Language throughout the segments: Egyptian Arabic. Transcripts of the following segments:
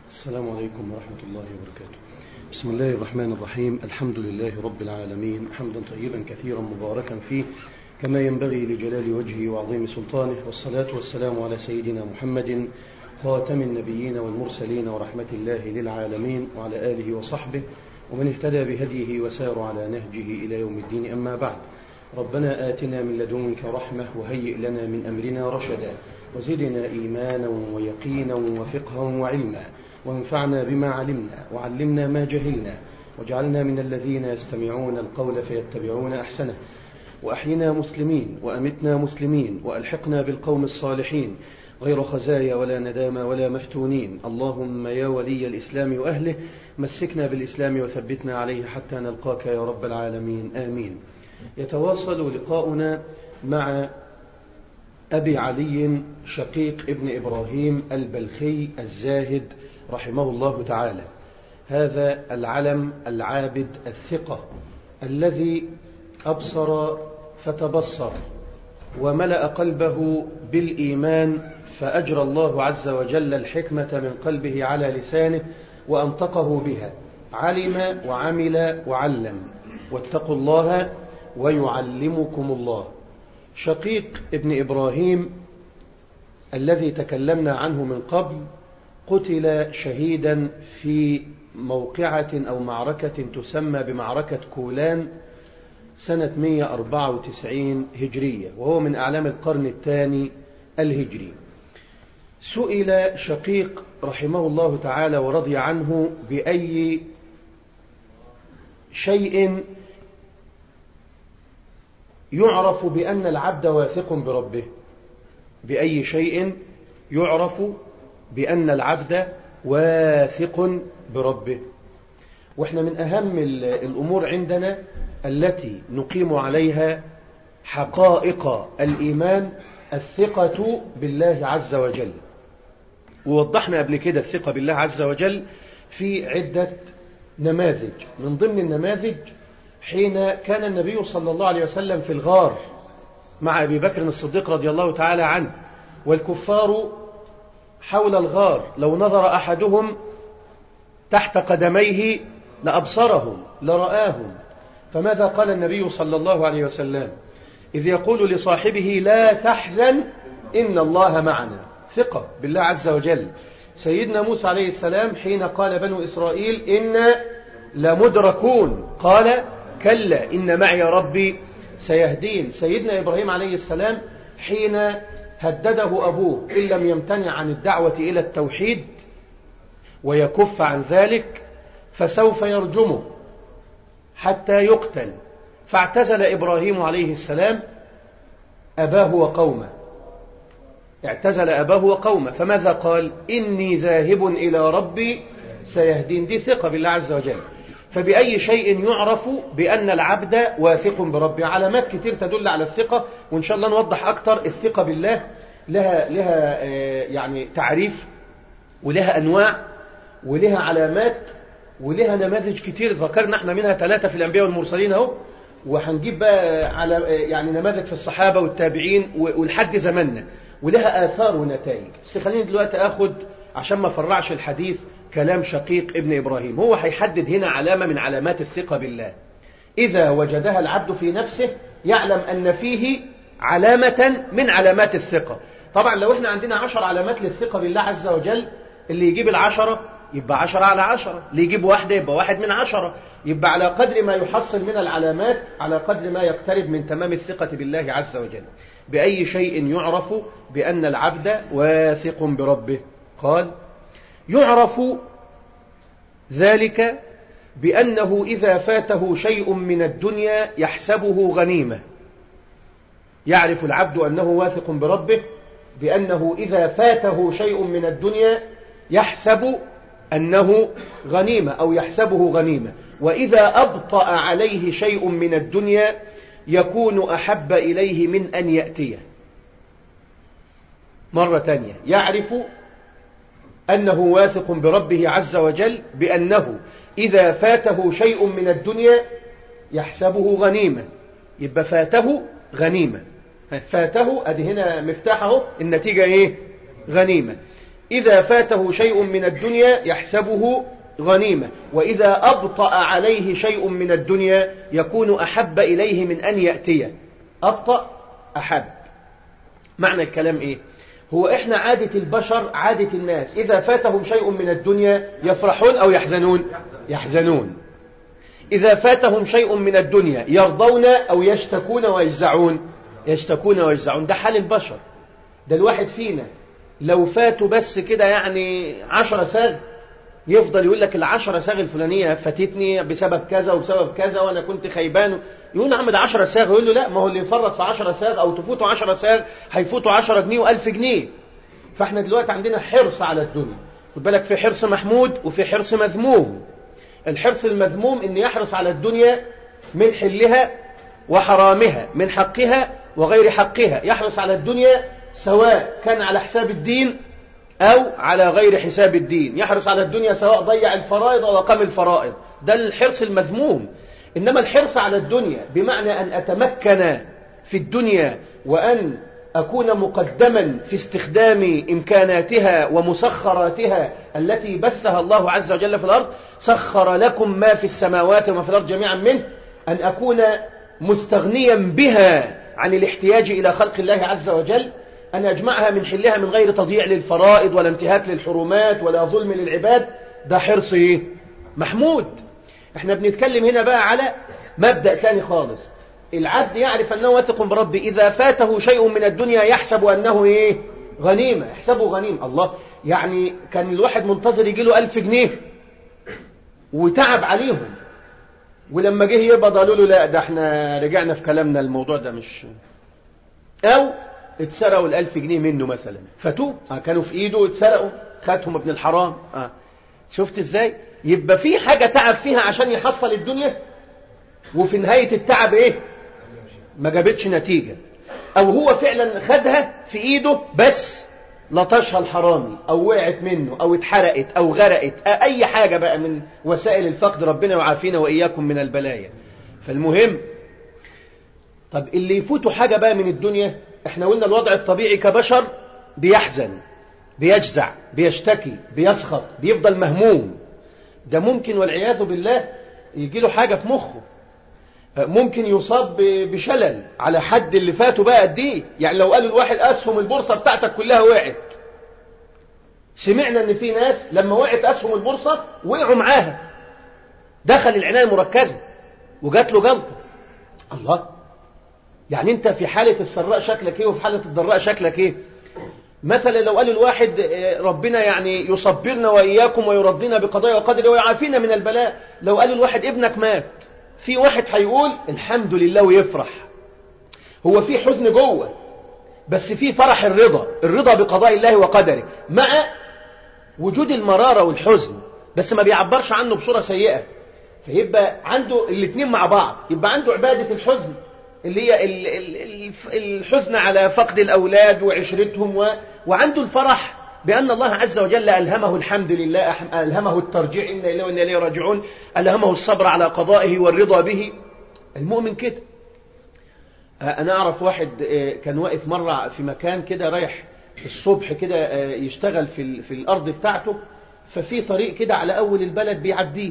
السلام عليكم ورحمة الله وبركاته بسم الله الرحمن الرحيم الحمد لله رب العالمين حمدا طيبا كثيرا مباركا فيه كما ينبغي لجلال وجهه وعظيم سلطانه والصلاة والسلام على سيدنا محمد خاتم النبيين والمرسلين ورحمة الله للعالمين وعلى آله وصحبه ومن اهتدى بهديه وسار على نهجه إلى يوم الدين أما بعد ربنا آتنا من لدنك رحمة وهيئ لنا من أمرنا رشدا وزدنا إيمانا ويقينا وفقها وعلما وانفعنا بما علمنا وعلمنا ما جهلنا واجعلنا من الذين يستمعون القول فيتبعون أحسنه وأحينا مسلمين وأمتنا مسلمين وألحقنا بالقوم الصالحين غير خزايا ولا ندامى ولا مفتونين اللهم يا ولي الإسلام وأهله مسكنا بالإسلام وثبتنا عليه حتى نلقاك يا رب العالمين آمين يتواصل لقاؤنا مع أبي علي شقيق ابن إبراهيم البلخي الزاهد رحمه الله تعالى هذا العلم العابد الثقة الذي أبصر فتبصر وملأ قلبه بالإيمان فأجرى الله عز وجل الحكمة من قلبه على لسانه وأنطقه بها علم وعمل وعلم واتقوا الله ويعلمكم الله شقيق ابن إبراهيم الذي تكلمنا عنه من قبل قتل شهيدا في موقعة أو معركة تسمى بمعركة كولان سنة 194 هجرية وهو من أعلام القرن الثاني الهجري سئل شقيق رحمه الله تعالى ورضي عنه بأي شيء يعرف بأن العبد واثق بربه بأي شيء يعرف بأن العبد واثق بربه واحنا من أهم الأمور عندنا التي نقيم عليها حقائق الإيمان الثقة بالله عز وجل ووضحنا قبل كده الثقة بالله عز وجل في عدة نماذج من ضمن النماذج حين كان النبي صلى الله عليه وسلم في الغار مع أبي بكر الصديق رضي الله تعالى عنه والكفار حول الغار لو نظر أحدهم تحت قدميه لأبصرهم لرآهم فماذا قال النبي صلى الله عليه وسلم إذ يقول لصاحبه لا تحزن إن الله معنا ثقة بالله عز وجل سيدنا موسى عليه السلام حين قال بنو إسرائيل إنا لمدركون قال كلا إن معي ربي سيهدين سيدنا إبراهيم عليه السلام حين هدده أبوه إن لم يمتنع عن الدعوة إلى التوحيد ويكف عن ذلك فسوف يرجمه حتى يقتل فاعتزل إبراهيم عليه السلام أباه وقومه اعتزل أباه وقومه فماذا قال إني ذاهب إلى ربي سيهدين دي ثقة بالله عز وجل فبأي شيء يعرف بأن العبد واثق بربه علامات كتير تدل على الثقة وإن شاء الله نوضح أكتر الثقة بالله لها, لها يعني تعريف ولها أنواع ولها علامات ولها نماذج كتير ذكرنا احنا منها ثلاثة في الأنبياء والمرسلين اهو وهنجيب بقى على يعني نماذج في الصحابة والتابعين ولحد زماننا ولها آثار ونتائج بس خليني دلوقتي أخد عشان ما فرعش الحديث كلام شقيق ابن إبراهيم هو هيحدد هنا علامة من علامات الثقة بالله إذا وجدها العبد في نفسه يعلم أن فيه علامة من علامات الثقة طبعا لو احنا عندنا عشر علامات للثقة بالله عز وجل اللي يجيب العشرة يبقى عشرة على عشرة اللي يجيب واحدة يبقى واحد من عشرة يبقى على قدر ما يحصل من العلامات على قدر ما يقترب من تمام الثقة بالله عز وجل بأي شيء يعرف بأن العبد واثق بربه قال يعرف ذلك بأنه إذا فاته شيء من الدنيا يحسبه غنيمة يعرف العبد أنه واثق بربه بأنه إذا فاته شيء من الدنيا يحسب أنه غنيمة أو يحسبه غنيمة وإذا أبطأ عليه شيء من الدنيا يكون أحب إليه من أن يأتيه مرة تانية يعرف أنه واثق بربه عز وجل بأنه إذا فاته شيء من الدنيا يحسبه غنيمة يبقى فاته غنيمة فاته أدي هنا مفتاحه النتيجة إيه غنيمة إذا فاته شيء من الدنيا يحسبه غنيمة وإذا أبطأ عليه شيء من الدنيا يكون أحب إليه من أن يأتي أبطأ أحب معنى الكلام إيه هو إحنا عادة البشر عادة الناس إذا فاتهم شيء من الدنيا يفرحون أو يحزنون يحزنون إذا فاتهم شيء من الدنيا يرضون أو يشتكون ويجزعون يشتكون ويجزعون ده حال البشر ده الواحد فينا لو فاتوا بس كده يعني عشرة ساغ يفضل يقول لك العشرة ساغ الفلانية فاتتني بسبب كذا وبسبب كذا وأنا كنت خيبان يقول عم ده 10 ساغ يقول له لا ما هو اللي يفرط في 10 ساغ أو تفوته 10 ساغ هيفوتوا 10 جنيه و1000 جنيه فاحنا دلوقتي عندنا حرص على الدنيا خد بالك في حرص محمود وفي حرص مذموم الحرص المذموم ان يحرص على الدنيا من حلها وحرامها من حقها وغير حقها يحرص على الدنيا سواء كان على حساب الدين أو على غير حساب الدين يحرص على الدنيا سواء ضيع الفرائض أو أقام الفرائض ده الحرص المذموم إنما الحرص على الدنيا بمعنى أن أتمكن في الدنيا وأن أكون مقدما في استخدام إمكاناتها ومسخراتها التي بثها الله عز وجل في الأرض سخر لكم ما في السماوات وما في الأرض جميعا منه أن أكون مستغنيا بها عن الاحتياج إلى خلق الله عز وجل أن أجمعها من حلها من غير تضييع للفرائض ولا انتهاك للحرمات ولا ظلم للعباد ده حرص إيه؟ محمود احنا بنتكلم هنا بقى على مبدأ ثاني خالص العبد يعرف أنه واثق بربه إذا فاته شيء من الدنيا يحسب أنه إيه غنيمة يحسبه غنيم الله يعني كان الواحد منتظر يجي له ألف جنيه وتعب عليهم ولما جه يقبض قالوا له لا ده احنا رجعنا في كلامنا الموضوع ده مش أو اتسرقوا الألف جنيه منه مثلا فتوب آه كانوا في إيده اتسرقوا خدهم ابن الحرام آه شفت ازاي يبقى في حاجة تعب فيها عشان يحصل الدنيا وفي نهاية التعب ايه ما جابتش نتيجة او هو فعلا خدها في ايده بس لطشها الحرامي او وقعت منه او اتحرقت او غرقت اي حاجة بقى من وسائل الفقد ربنا يعافينا واياكم من البلايا فالمهم طب اللي يفوتوا حاجة بقى من الدنيا احنا قلنا الوضع الطبيعي كبشر بيحزن بيجزع بيشتكي بيسخط بيفضل مهموم ده ممكن والعياذ بالله يجي له حاجة في مخه ممكن يصاب بشلل على حد اللي فاته بقى قد ايه يعني لو قالوا الواحد اسهم البورصه بتاعتك كلها وقعت سمعنا ان في ناس لما وقعت اسهم البورصه وقعوا معاها دخل العنايه المركزه وجات له جلطه الله يعني انت في حاله السراء شكلك ايه وفي حاله الضراء شكلك ايه مثلا لو قال الواحد ربنا يعني يصبرنا واياكم ويرضينا بقضايا وقدره ويعافينا من البلاء لو قال الواحد ابنك مات في واحد هيقول الحمد لله ويفرح هو في حزن جوه بس في فرح الرضا الرضا بقضاء الله وقدره مع وجود المرارة والحزن بس ما بيعبرش عنه بصورة سيئة فيبقى عنده الاثنين مع بعض يبقى عنده عبادة الحزن اللي هي الحزن على فقد الأولاد وعشرتهم و... وعنده الفرح بأن الله عز وجل ألهمه الحمد لله ألهمه الترجيع إنا إليه وإنا إليه راجعون ألهمه الصبر على قضائه والرضا به المؤمن كده أنا أعرف واحد كان واقف مرة في مكان كده رايح الصبح كده يشتغل في, في الأرض بتاعته ففي طريق كده على أول البلد بيعديه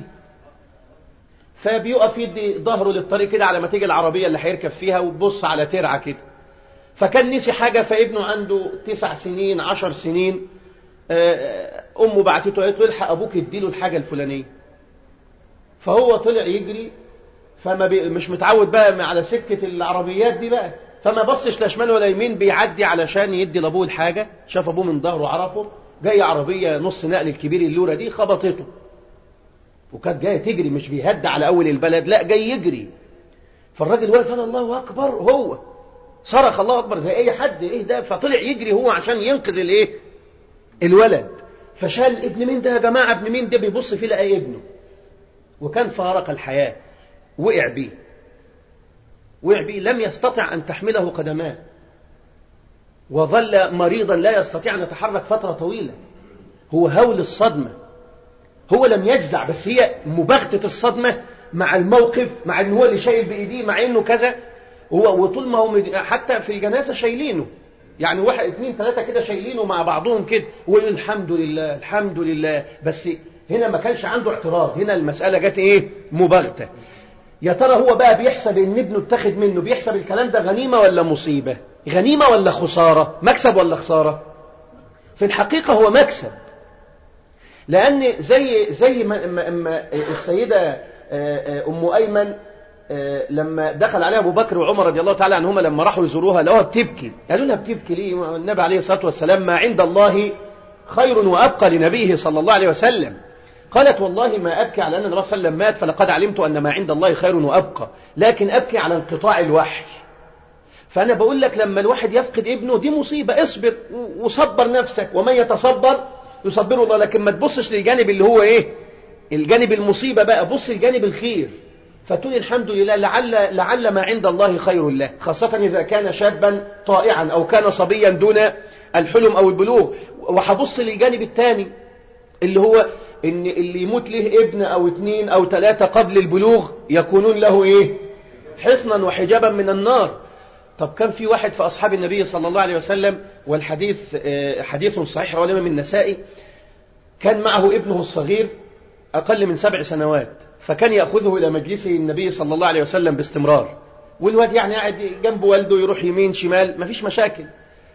فبيقف يدي ظهره للطريق كده على ما تيجي العربية اللي هيركب فيها وتبص على ترعة كده فكان نسي حاجة فابنه عنده تسع سنين عشر سنين أمه بعتته قالت له الحق أبوك يديله الحاجة الفلانية فهو طلع يجري فما بي مش متعود بقى على سكة العربيات دي بقى فما بصش لا شمال ولا يمين بيعدي علشان يدي لأبوه الحاجة شاف أبوه من ظهره عرفه جاي عربية نص نقل الكبير اللورة دي خبطته وكانت جاية تجري مش بيهد على أول البلد لا جاي يجري فالراجل واقف قال الله أكبر هو صرخ الله أكبر زي أي حد إيه ده فطلع يجري هو عشان ينقذ الإيه الولد فشال ابن مين ده يا جماعة ابن مين ده بيبص فيه لقى ابنه وكان فارق الحياة وقع بيه وقع بيه لم يستطع أن تحمله قدماه وظل مريضا لا يستطيع أن يتحرك فترة طويلة هو هول الصدمة هو لم يجزع بس هي مباغتة الصدمة مع الموقف مع ان هو اللي شايل بايديه مع انه كذا هو وطول ما هو حتى في الجنازة شايلينه يعني واحد اثنين ثلاثة كده شايلينه مع بعضهم كده ويقول الحمد لله الحمد لله بس هنا ما كانش عنده اعتراض هنا المسألة جت ايه مباغتة يا ترى هو بقى بيحسب ان ابنه اتخذ منه بيحسب الكلام ده غنيمة ولا مصيبة غنيمة ولا خسارة مكسب ولا خسارة في الحقيقة هو مكسب لأن زي زي ما ما السيدة أم أيمن لما دخل عليها أبو بكر وعمر رضي الله تعالى عنهما لما راحوا يزوروها لقوها بتبكي قالوا لها بتبكي ليه النبي عليه الصلاة والسلام ما عند الله خير وأبقى لنبيه صلى الله عليه وسلم قالت والله ما أبكي على أن الرسول صلى الله عليه وسلم مات فلقد علمت أن ما عند الله خير وأبقى لكن أبكي على انقطاع الوحي فأنا بقول لك لما الواحد يفقد ابنه دي مصيبة اصبر وصبر نفسك ومن يتصبر يصبر الله لكن ما تبصش للجانب اللي هو ايه الجانب المصيبة بقى بص الجانب الخير فتقول الحمد لله لعل, لعل ما عند الله خير له خاصة إذا كان شابا طائعا أو كان صبيا دون الحلم أو البلوغ وهبص للجانب الثاني اللي هو إن اللي يموت له ابن أو اثنين أو ثلاثة قبل البلوغ يكونون له إيه حصنا وحجابا من النار طب كان في واحد في أصحاب النبي صلى الله عليه وسلم والحديث حديث صحيح رواه من النسائي كان معه ابنه الصغير أقل من سبع سنوات فكان يأخذه إلى مجلسه النبي صلى الله عليه وسلم باستمرار والواد يعني قاعد جنب والده يروح يمين شمال مفيش مشاكل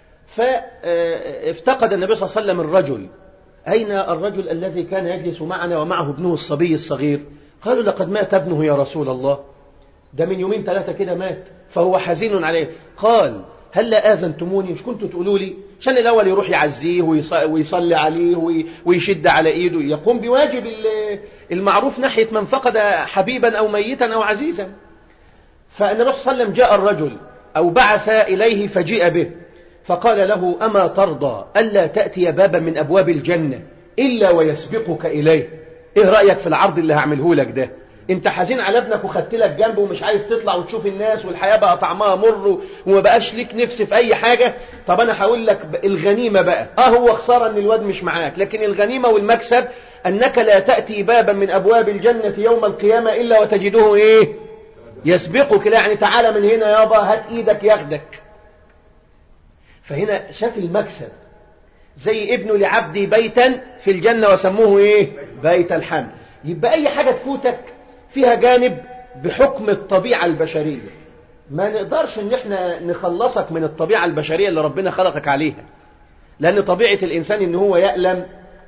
فافتقد النبي صلى الله عليه وسلم الرجل أين الرجل الذي كان يجلس معنا ومعه ابنه الصبي الصغير قالوا لقد مات ابنه يا رسول الله ده من يومين ثلاثة كده مات فهو حزين عليه قال هل لا آذنتموني مش كنتوا تقولوا لي عشان الأول يروح يعزيه ويصلي عليه ويشد على إيده يقوم بواجب المعروف ناحية من فقد حبيبا أو ميتا أو عزيزا فالنبي صلى الله عليه وسلم جاء الرجل أو بعث إليه فجيء به فقال له أما ترضى ألا تأتي بابا من أبواب الجنة إلا ويسبقك إليه إيه رأيك في العرض اللي هعمله لك ده انت حزين على ابنك وخدت لك جنبه ومش عايز تطلع وتشوف الناس والحياة بقى طعمها مر وما بقاش ليك نفس في اي حاجة طب انا هقول لك الغنيمة بقى اه هو خسارة ان الواد مش معاك لكن الغنيمة والمكسب انك لا تأتي بابا من ابواب الجنة يوم القيامة الا وتجده ايه يسبقك لا يعني تعالى من هنا يابا هات ايدك ياخدك فهنا شاف المكسب زي ابنه لعبدي بيتا في الجنة وسموه ايه بيت الحمد يبقى اي حاجة تفوتك فيها جانب بحكم الطبيعة البشرية ما نقدرش ان احنا نخلصك من الطبيعة البشرية اللي ربنا خلقك عليها لان طبيعة الانسان ان هو يألم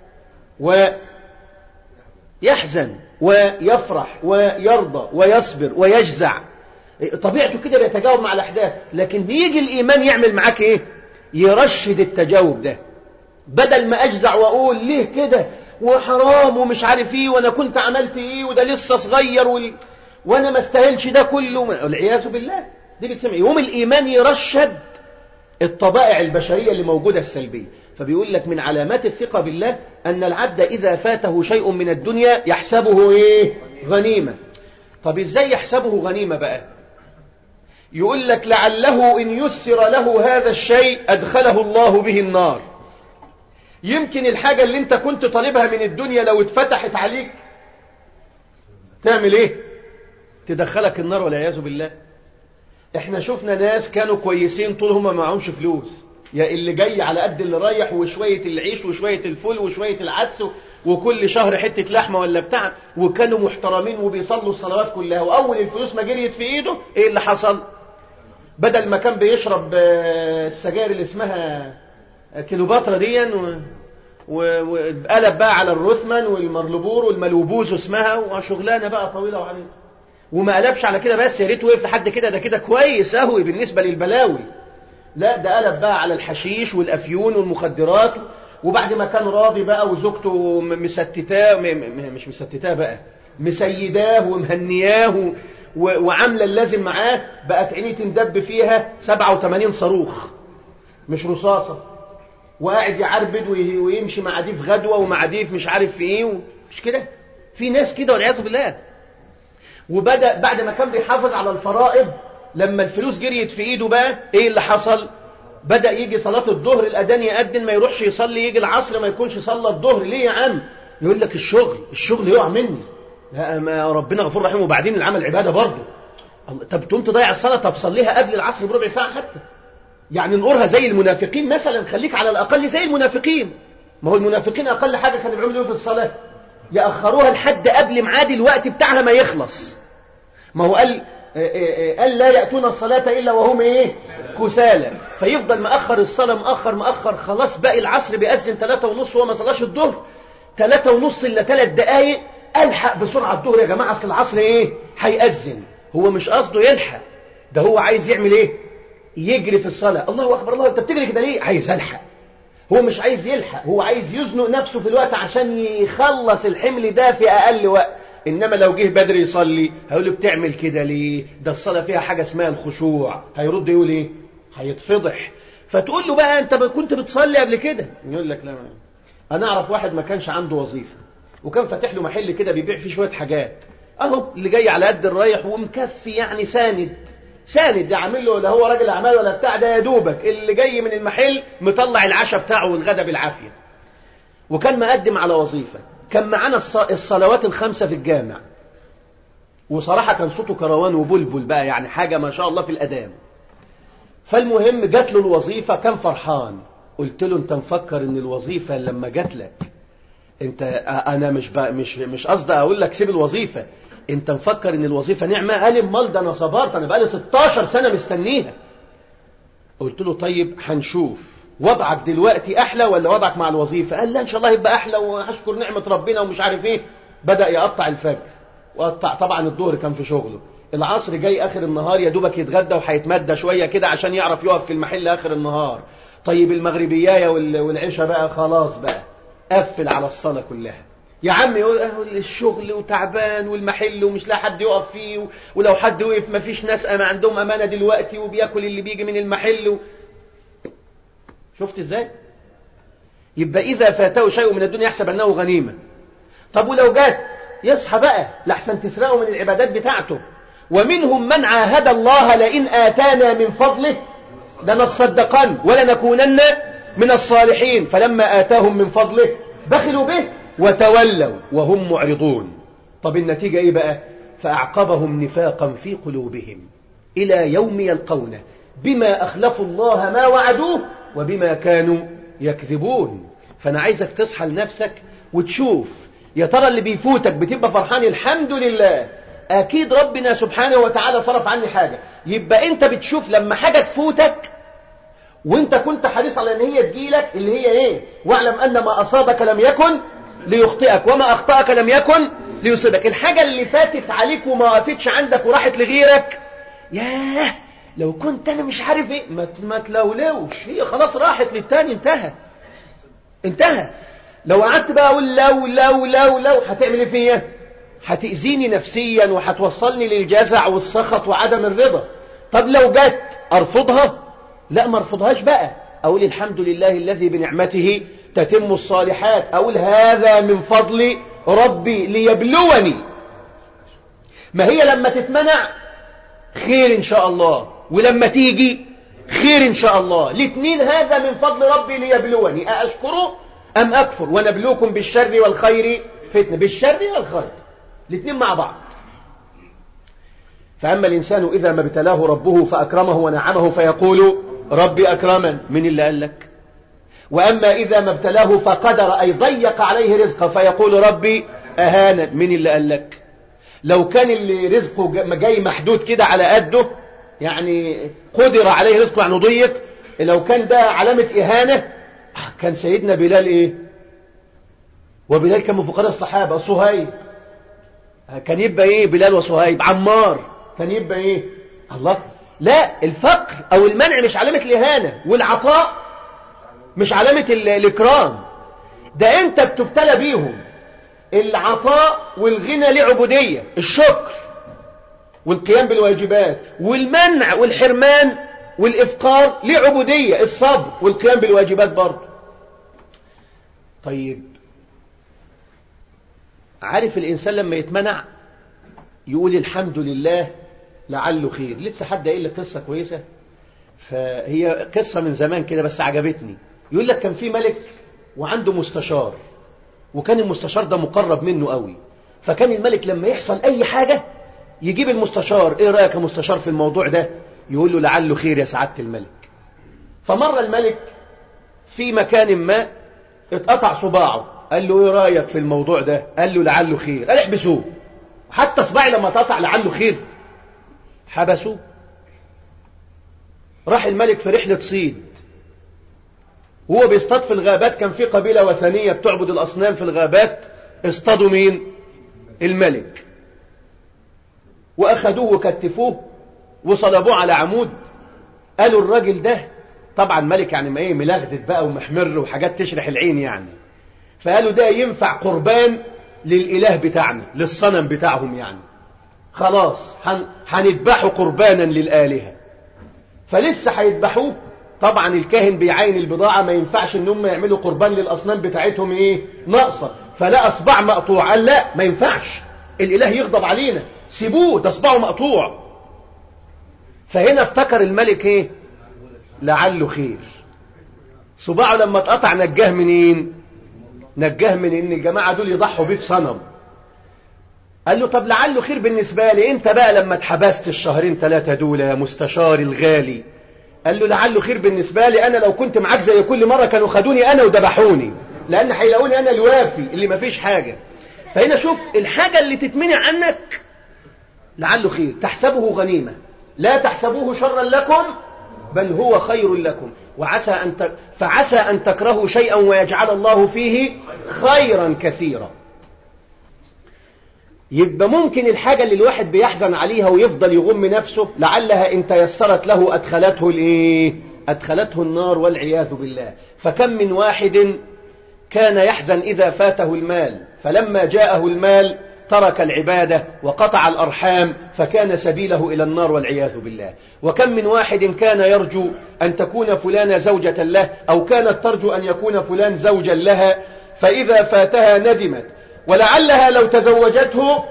ويحزن ويفرح ويرضى ويصبر ويجزع طبيعته كده بيتجاوب مع الاحداث لكن بيجي الايمان يعمل معاك ايه يرشد التجاوب ده بدل ما اجزع واقول ليه كده وحرام ومش عارف ايه وانا كنت عملت ايه وده لسه صغير وال... وانا ما استاهلش ده كله والعياذ بالله دي بتسمع يوم الايمان يرشد الطبائع البشريه اللي موجوده السلبيه فبيقول لك من علامات الثقه بالله ان العبد اذا فاته شيء من الدنيا يحسبه ايه غنيمه طب ازاي يحسبه غنيمه بقى يقول لك لعله ان يسر له هذا الشيء ادخله الله به النار يمكن الحاجة اللي انت كنت طالبها من الدنيا لو اتفتحت عليك تعمل ايه تدخلك النار والعياذ بالله احنا شفنا ناس كانوا كويسين طول هم ما معهمش فلوس يا اللي جاي على قد اللي رايح وشوية العيش وشوية الفول وشوية العدس وكل شهر حتة لحمة ولا بتاع وكانوا محترمين وبيصلوا الصلوات كلها وأول الفلوس ما جريت في إيده إيه اللي حصل بدل ما كان بيشرب السجاير اللي اسمها كيلوباترا دي وقلب بقى على الرثمن والمرلبور والملوبوز اسمها وشغلانه بقى طويله وعريضه وما قلبش على كده بس يا ريت وقف لحد كده ده كده كويس قوي بالنسبه للبلاوي لا ده قلب بقى على الحشيش والافيون والمخدرات وبعد ما كان راضي بقى وزوجته مستتاه مش مستتاه بقى مسيداه ومهنياه وعامله اللازم معاه بقت عينيه تندب فيها 87 صاروخ مش رصاصه وقاعد يعربد ويمشي مع دي في غدوه ومع دي في مش عارف في ايه مش كده في ناس كده والعياذ بالله وبدا بعد ما كان بيحافظ على الفرائض لما الفلوس جريت في ايده بقى ايه اللي حصل بدا يجي صلاه الظهر الاذان يأذن ما يروحش يصلي يجي العصر ما يكونش صلى الظهر ليه يا عم يقول لك الشغل الشغل يقع مني لا ما ربنا غفور رحيم وبعدين العمل عباده برضه طب تقوم تضيع الصلاه طب صليها قبل العصر بربع ساعه حتى يعني نقولها زي المنافقين مثلا خليك على الأقل زي المنافقين ما هو المنافقين أقل حاجة كانوا بيعملوا في الصلاة يأخروها لحد قبل ميعاد الوقت بتاعها ما يخلص ما هو قال قال لا يأتون الصلاة إلا وهم إيه كسالى فيفضل مأخر الصلاة مأخر مأخر خلاص باقي العصر بيأذن ثلاثة ونص وهو ما صلاش الظهر ثلاثة ونص إلا ثلاث دقايق ألحق بسرعة الظهر يا جماعة أصل العصر إيه هيأذن هو مش قصده يلحق ده هو عايز يعمل إيه يجري في الصلاة الله أكبر الله أنت بتجري كده ليه عايز ألحق هو مش عايز يلحق هو عايز يزنق نفسه في الوقت عشان يخلص الحمل ده في أقل وقت إنما لو جه بدري يصلي هيقول له بتعمل كده ليه ده الصلاة فيها حاجة اسمها الخشوع هيرد يقول إيه هيتفضح فتقول له بقى أنت كنت بتصلي قبل كده يقول لك لا أنا أعرف واحد ما كانش عنده وظيفة وكان فاتح له محل كده بيبيع فيه شوية حاجات أهو اللي جاي على قد الرايح ومكفي يعني ساند ساند ده عامل له لا هو راجل أعمال ولا بتاع ده يا دوبك اللي جاي من المحل مطلع العشاء بتاعه والغدا بالعافية وكان مقدم على وظيفة كان معانا الصلوات الخمسة في الجامع وصراحة كان صوته كروان وبلبل بقى يعني حاجة ما شاء الله في الأدام فالمهم جات له الوظيفة كان فرحان قلت له انت مفكر ان الوظيفة لما جات لك انت انا مش مش مش قصدي اقول لك سيب الوظيفة انت مفكر ان الوظيفة نعمة قال امال ده انا صبرت انا بقالي 16 سنة مستنيها قلت له طيب هنشوف وضعك دلوقتي احلى ولا وضعك مع الوظيفة قال لا ان شاء الله يبقى احلى وهشكر نعمة ربنا ومش عارف ايه بدأ يقطع الفجر وقطع طبعا الظهر كان في شغله العصر جاي اخر النهار يا دوبك يتغدى وهيتمدى شوية كده عشان يعرف يقف في المحل اخر النهار طيب المغربيايه والعشاء بقى خلاص بقى قفل على الصلاة كلها يا عم يقول الشغل وتعبان والمحل ومش لاقي حد يقف فيه ولو حد وقف ما فيش ناس أما عندهم أمانة دلوقتي وبياكل اللي بيجي من المحل و... شفت ازاي يبقى إذا فاته شيء من الدنيا يحسب أنه غنيمة طب ولو جات يصحى بقى لحسن تسرقه من العبادات بتاعته ومنهم من عاهد الله لئن آتانا من فضله لنصدقن ولنكونن من الصالحين فلما آتاهم من فضله بخلوا به وتولوا وهم معرضون طب النتيجة إيه بقى فأعقبهم نفاقا في قلوبهم إلى يوم يلقونه بما أخلفوا الله ما وعدوه وبما كانوا يكذبون فأنا عايزك تصحى لنفسك وتشوف يا ترى اللي بيفوتك بتبقى فرحان الحمد لله أكيد ربنا سبحانه وتعالى صرف عني حاجة يبقى أنت بتشوف لما حاجة تفوتك وانت كنت حريص على ان هي تجيلك اللي هي ايه واعلم ان ما اصابك لم يكن ليخطئك وما اخطأك لم يكن ليصيبك الحاجة اللي فاتت عليك وما وقفتش عندك وراحت لغيرك ياه لو كنت انا مش عارف ايه ما ما تلولوش هي خلاص راحت للتاني انتهى انتهى لو قعدت بقى اقول لو لو لو لو هتعمل ايه فيا هتأذيني نفسيا وهتوصلني للجزع والسخط وعدم الرضا طب لو جت ارفضها لا ما ارفضهاش بقى اقول الحمد لله الذي بنعمته تتم الصالحات اقول هذا من فضل ربي ليبلوني ما هي لما تتمنع خير ان شاء الله ولما تيجي خير ان شاء الله الاثنين هذا من فضل ربي ليبلوني أأشكره أم أكفر ونبلوكم بالشر والخير فتنة بالشر والخير الاثنين مع بعض فأما الإنسان إذا ما ابتلاه ربه فأكرمه ونعمه فيقول ربي أكرمن من اللي قال لك وأما إذا ما ابتلاه فقدر أي ضيق عليه رزقه فيقول ربي أهانا من اللي قال لك لو كان اللي رزقه جاي محدود كده على قده يعني قدر عليه رزقه يعني ضيق لو كان ده علامة إهانة كان سيدنا بلال إيه وبلال كان من فقراء الصحابة صهيب كان يبقى إيه بلال وصهيب عمار كان يبقى إيه الله لا الفقر أو المنع مش علامة الإهانة والعطاء مش علامة الإكرام ده أنت بتبتلى بيهم العطاء والغنى لعبودية الشكر والقيام بالواجبات والمنع والحرمان والإفقار لعبودية الصبر والقيام بالواجبات برضه طيب عارف الإنسان لما يتمنع يقول الحمد لله لعله خير لسه حد قايل لك قصة كويسة فهي قصة من زمان كده بس عجبتني يقول لك كان في ملك وعنده مستشار وكان المستشار ده مقرب منه قوي فكان الملك لما يحصل أي حاجة يجيب المستشار ايه رأيك يا مستشار في الموضوع ده يقول له لعله خير يا سعادة الملك فمر الملك في مكان ما اتقطع صباعه قال له ايه رايك في الموضوع ده قال له لعله خير قال احبسوه حتى صباعي لما اتقطع لعله خير حبسوه راح الملك في رحلة صيد وهو بيصطاد في الغابات كان في قبيلة وثنية بتعبد الأصنام في الغابات اصطادوا مين الملك وأخذوه وكتفوه وصلبوه على عمود قالوا الراجل ده طبعا ملك يعني ما ايه ملغدت بقى ومحمر وحاجات تشرح العين يعني فقالوا ده ينفع قربان للإله بتاعنا للصنم بتاعهم يعني خلاص هنذبحه قربانا للآلهة فلسه هيذبحوه طبعا الكاهن بيعين البضاعة ما ينفعش ان هم يعملوا قربان للأصنام بتاعتهم ايه ناقصة فلا أصبع مقطوع قال لا ما ينفعش الإله يغضب علينا سيبوه ده أصبعه مقطوع فهنا افتكر الملك ايه لعله خير صباعه لما اتقطع نجاه منين نجاه من ان الجماعة دول يضحوا بيه في صنم قال له طب لعله خير بالنسبة لي انت بقى لما اتحبست الشهرين ثلاثة دول يا مستشار الغالي قال له لعله خير بالنسبة لي انا لو كنت معاك زي كل مرة كانوا خدوني انا وذبحوني لان هيلاقوني انا الوافي اللي ما فيش حاجة فهنا شوف الحاجة اللي تتمنع عنك لعله خير تحسبه غنيمة لا تحسبوه شرا لكم بل هو خير لكم وعسى أن ت... فعسى أن تكرهوا شيئا ويجعل الله فيه خيرا كثيرا يبقى ممكن الحاجة اللي الواحد بيحزن عليها ويفضل يغم نفسه لعلها إن تيسرت له أدخلته الإيه؟ أدخلته النار والعياذ بالله فكم من واحد كان يحزن إذا فاته المال فلما جاءه المال ترك العبادة وقطع الأرحام فكان سبيله إلى النار والعياذ بالله وكم من واحد كان يرجو أن تكون فلانة زوجة له أو كانت ترجو أن يكون فلان زوجا لها فإذا فاتها ندمت ولعلها لو تزوجته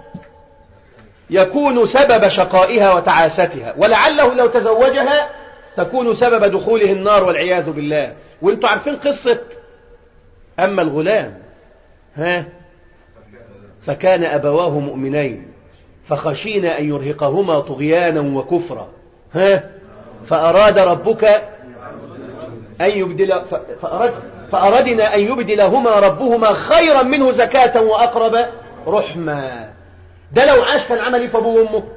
يكون سبب شقائها وتعاستها ولعله لو تزوجها تكون سبب دخوله النار والعياذ بالله وانتوا عارفين قصة أما الغلام ها فكان أبواه مؤمنين فخشينا أن يرهقهما طغيانا وكفرا ها فأراد ربك أن يبدل فأراد فأردنا أن يبدلهما ربهما خيرا منه زكاة وأقرب رحما ده لو عاش كان عمل ايه في أبوه وأمه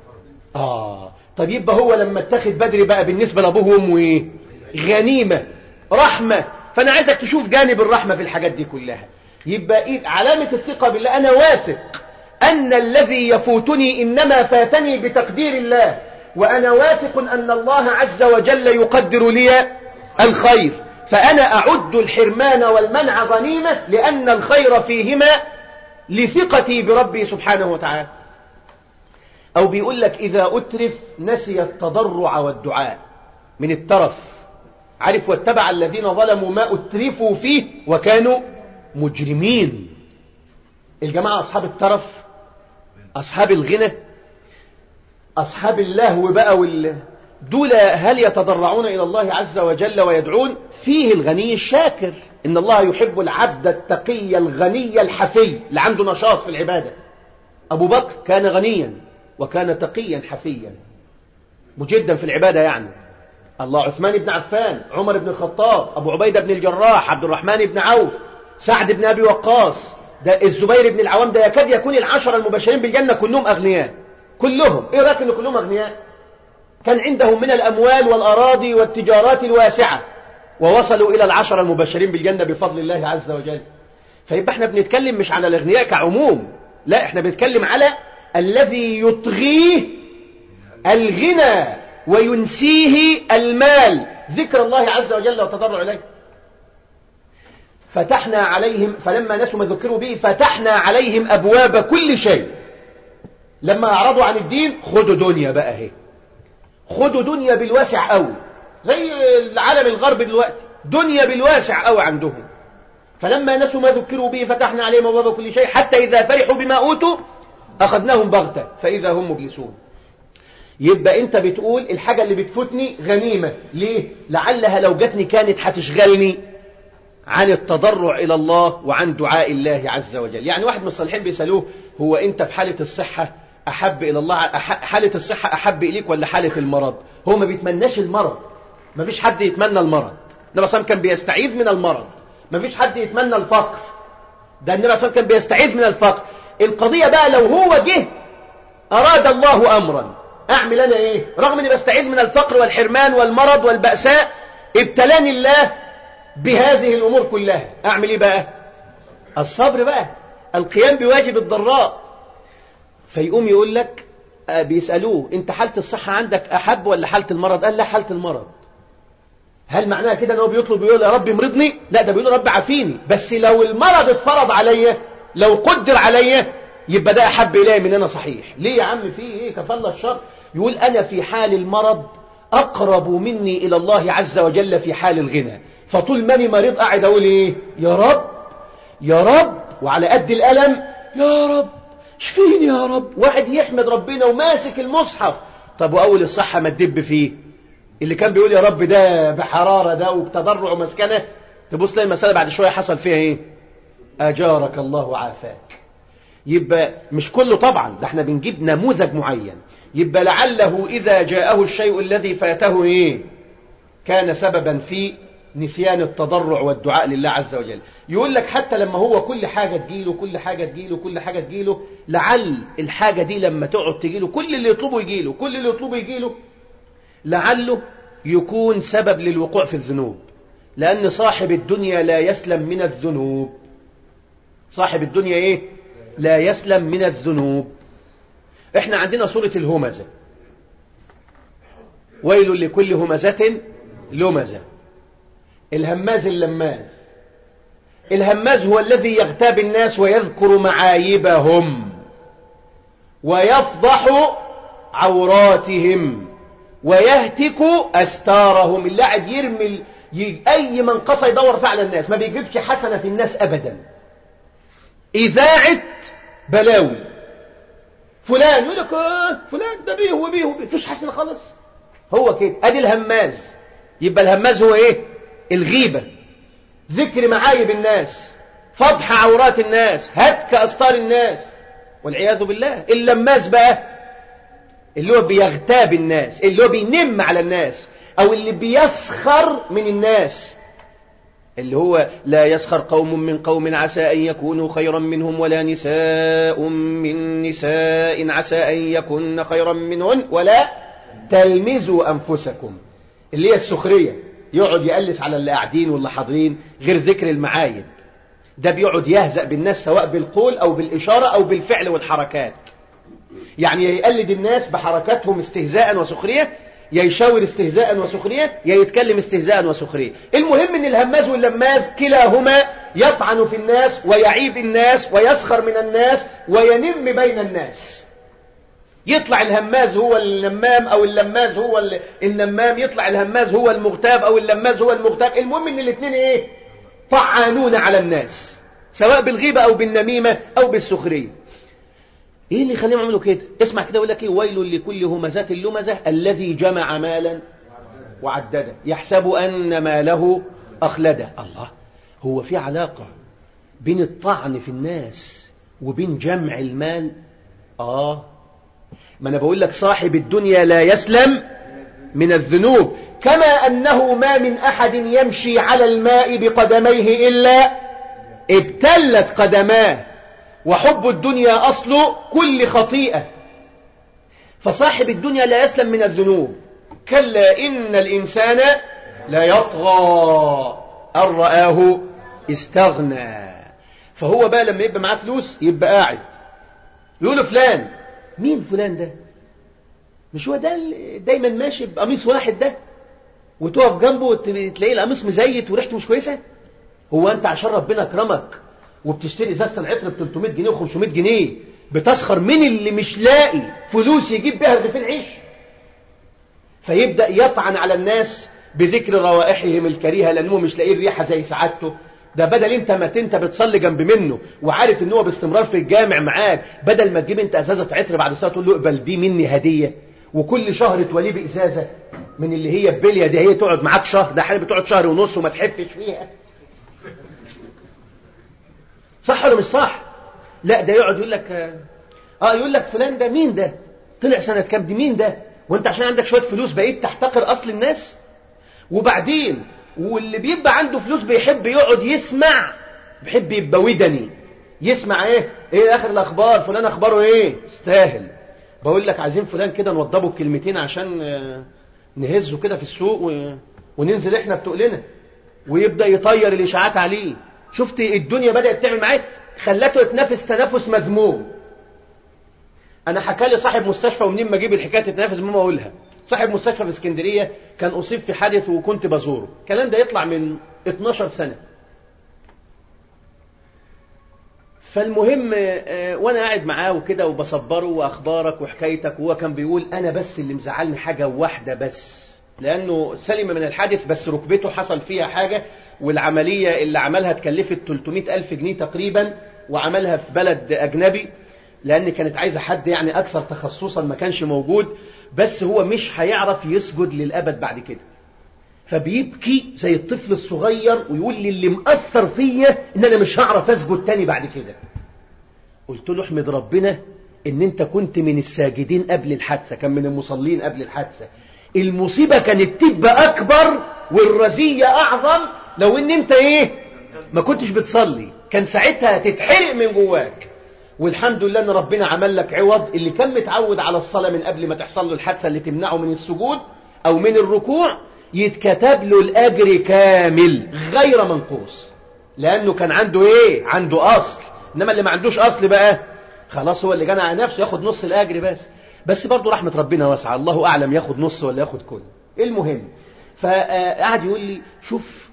آه طب يبقى هو لما اتخذ بدري بقى بالنسبة لأبوه وأمه إيه غنيمة رحمة فأنا عايزك تشوف جانب الرحمة في الحاجات دي كلها يبقى إيه علامة الثقة بالله أنا واثق أن الذي يفوتني إنما فاتني بتقدير الله وأنا واثق أن الله عز وجل يقدر لي الخير فأنا أعد الحرمان والمنع غنيمة لأن الخير فيهما لثقتي بربي سبحانه وتعالى أو بيقول لك إذا أترف نسي التضرع والدعاء من الترف عرف واتبع الذين ظلموا ما أترفوا فيه وكانوا مجرمين الجماعة أصحاب الترف أصحاب الغنى أصحاب اللهو بقى وال دول هل يتضرعون إلى الله عز وجل ويدعون فيه الغني الشاكر إن الله يحب العبد التقي الغني الحفي اللي عنده نشاط في العبادة أبو بكر كان غنيا وكان تقيا حفيا مجدا في العبادة يعني الله عثمان بن عفان عمر بن الخطاب أبو عبيدة بن الجراح عبد الرحمن بن عوف سعد بن أبي وقاص ده الزبير بن العوام ده يكاد يكون العشرة المبشرين بالجنة كلهم أغنياء كلهم إيه رأيك إن كلهم أغنياء كان عندهم من الأموال والأراضي والتجارات الواسعة ووصلوا إلى العشرة المبشرين بالجنة بفضل الله عز وجل فيبقى احنا بنتكلم مش على الأغنياء كعموم لا احنا بنتكلم على الذي يطغيه الغنى وينسيه المال ذكر الله عز وجل وتضرع إليه فتحنا عليهم فلما نسوا ما ذكروا به فتحنا عليهم أبواب كل شيء لما أعرضوا عن الدين خدوا دنيا بقى اهي خدوا دنيا بالواسع قوي زي العالم الغرب دلوقتي دنيا بالواسع قوي عندهم فلما نسوا ما ذكروا به فتحنا عليهم أبواب كل شيء حتى إذا فرحوا بما أوتوا أخذناهم بغتة فإذا هم مبلسون يبقى أنت بتقول الحاجة اللي بتفوتني غنيمة ليه؟ لعلها لو جاتني كانت هتشغلني عن التضرع إلى الله وعن دعاء الله عز وجل يعني واحد من الصالحين بيسألوه هو أنت في حالة الصحة أحب إلى الله حالة الصحة أحب إليك ولا حالة المرض هو ما بيتمناش المرض ما فيش حد يتمنى المرض النبي صلى كان بيستعيذ من المرض ما فيش حد يتمنى الفقر ده النبي صلى كان بيستعيذ من الفقر القضية بقى لو هو جه أراد الله أمرا أعمل أنا إيه رغم أني بستعيذ من الفقر والحرمان والمرض والبأساء ابتلاني الله بهذه الأمور كلها أعمل إيه بقى الصبر بقى القيام بواجب الضراء فيقوم يقول لك بيسألوه انت حالة الصحة عندك أحب ولا حالة المرض قال لا حالة المرض هل معناها كده ان هو بيطلب بيقول يا رب امرضني لا ده بيقول يا رب عافيني بس لو المرض اتفرض عليا لو قدر عليا يبقى ده احب الي من انا صحيح ليه يا عم في ايه كفل الشر يقول انا في حال المرض اقرب مني الى الله عز وجل في حال الغنى فطول ماني مريض قاعد اقول ايه يا رب يا رب وعلى قد الالم يا رب شفيني يا رب واحد يحمد ربنا وماسك المصحف طب واول الصحة ما تدب فيه اللي كان بيقول يا رب ده بحرارة ده وبتضرع ومسكنة تبص تلاقي المسألة بعد شوية حصل فيها ايه أجارك الله وعافاك يبقى مش كله طبعا ده احنا بنجيب نموذج معين يبقى لعله إذا جاءه الشيء الذي فاته ايه كان سببا في نسيان التضرع والدعاء لله عز وجل يقول لك حتى لما هو كل حاجة تجيله كل حاجة تجيله كل حاجة تجيله لعل الحاجة دي لما تقعد تجيله كل اللي يطلبه يجيله كل اللي يطلبه يجيله لعله يكون سبب للوقوع في الذنوب لأن صاحب الدنيا لا يسلم من الذنوب صاحب الدنيا إيه؟ لا يسلم من الذنوب إحنا عندنا سورة الهمزة ويل لكل همزة لمزة الهماز اللماز الهماز هو الذي يغتاب الناس ويذكر معايبهم ويفضح عوراتهم ويهتك أستارهم اللي قاعد يرمي أي منقصة يدور فعل الناس ما بيجيبش حسنة في الناس أبدا إذاعة بلاوي فلان يقول لك آه فلان ده بيه وبيه وبيه فيش حسنة خالص هو كده أدي الهماز يبقى الهماز هو إيه الغيبة ذكر معايب الناس فضح عورات الناس هتك أستار الناس والعياذ بالله اللماز بقى اللي هو بيغتاب الناس اللي هو بينم على الناس أو اللي بيسخر من الناس اللي هو لا يسخر قوم من قوم عسى أن يكونوا خيرا منهم ولا نساء من نساء عسى أن يكون خيرا منهن ولا تلمزوا أنفسكم اللي هي السخرية يقعد يقلس على اللي قاعدين واللي حاضرين غير ذكر المعايب ده بيقعد يهزأ بالناس سواء بالقول أو بالإشارة أو بالفعل والحركات يعني يقلد الناس بحركاتهم استهزاء وسخرية يا يشاور استهزاء وسخرية يا يتكلم استهزاء وسخرية المهم ان الهماز واللماز كلاهما يطعن في الناس ويعيب الناس ويسخر من الناس وينم بين الناس يطلع الهماز هو النمام او اللماز هو النمام يطلع الهماز هو المغتاب او اللماز هو المغتاب المهم ان الاثنين ايه طعانون على الناس سواء بالغيبة او بالنميمة او بالسخرية ايه اللي يخليهم يعملوا كده اسمع كده يقول لك ايه ويل لكل همزات اللمزة الذي جمع مالا وعدده يحسب ان ماله اخلده الله هو في علاقة بين الطعن في الناس وبين جمع المال اه ما انا بقول لك صاحب الدنيا لا يسلم من الذنوب كما انه ما من احد يمشي على الماء بقدميه الا ابتلت قدماه وحب الدنيا أصل كل خطيئة فصاحب الدنيا لا يسلم من الذنوب كلا إن الإنسان لا يطغى أن رآه استغنى فهو بقى لما يبقى معاه فلوس يبقى قاعد يقول فلان مين فلان ده مش هو ده اللي دايما ماشي بقميص واحد ده وتقف جنبه تلاقيه القميص مزيت وريحته مش كويسه هو انت عشان ربنا اكرمك وبتشتري ازازه العطر ب 300 جنيه و500 جنيه بتسخر من اللي مش لاقي فلوس يجيب بها رغيفين عيش فيبدا يطعن على الناس بذكر روائحهم الكريهه لانهم مش لاقيين ريحه زي سعادته ده بدل انت ما انت بتصلي جنب منه وعارف ان هو باستمرار في الجامع معاك بدل ما تجيب انت ازازه عطر بعد ساعه تقول له اقبل دي مني هديه وكل شهر توليه بازازه من اللي هي البليه دي هي تقعد معاك شهر ده حالة بتقعد شهر ونص وما تحفش فيها صح ولا مش صح لا ده يقعد يقول لك اه يقول لك فلان ده مين ده طلع سنة كام دي مين ده وانت عشان عندك شوية فلوس بقيت تحتقر اصل الناس وبعدين واللي بيبقى عنده فلوس بيحب يقعد يسمع بيحب يبقى ودني يسمع ايه ايه اخر الاخبار فلان اخباره ايه استاهل بقول لك عايزين فلان كده نوضبه بكلمتين عشان آه، نهزه كده في السوق و... وننزل احنا بتقلنا ويبدا يطير الاشاعات عليه شفت الدنيا بدات تعمل معاه خلته يتنافس تنافس مذموم انا حكى لي صاحب مستشفى ومنين ما اجيب الحكايه تتنافس ماما اقولها صاحب مستشفى في اسكندريه كان اصيب في حادث وكنت بزوره الكلام ده يطلع من 12 سنه فالمهم آه، وانا قاعد معاه وكده وبصبره واخبارك وحكايتك وهو كان بيقول انا بس اللي مزعلني حاجه واحده بس لانه سلم من الحادث بس ركبته حصل فيها حاجه والعمليه اللي عملها اتكلفت 300 الف جنيه تقريبا وعملها في بلد اجنبي لان كانت عايزه حد يعني اكثر تخصصا ما كانش موجود بس هو مش هيعرف يسجد للابد بعد كده فبيبكي زي الطفل الصغير ويقول لي اللي مأثر فيا ان انا مش هعرف اسجد تاني بعد كده قلت له احمد ربنا ان انت كنت من الساجدين قبل الحادثه كان من المصلين قبل الحادثه المصيبه كانت تبقى اكبر والرزيه اعظم لو ان انت ايه ما كنتش بتصلي كان ساعتها تتحرق من جواك والحمد لله ان ربنا عمل لك عوض اللي كان متعود على الصلاه من قبل ما تحصل له الحادثه اللي تمنعه من السجود او من الركوع يتكتب له الاجر كامل غير منقوص لانه كان عنده ايه عنده اصل انما اللي ما عندوش اصل بقى خلاص هو اللي جنى على نفسه ياخد نص الاجر بس بس برضه رحمه ربنا واسعه الله اعلم ياخد نص ولا ياخد كل المهم فقعد يقول لي شوف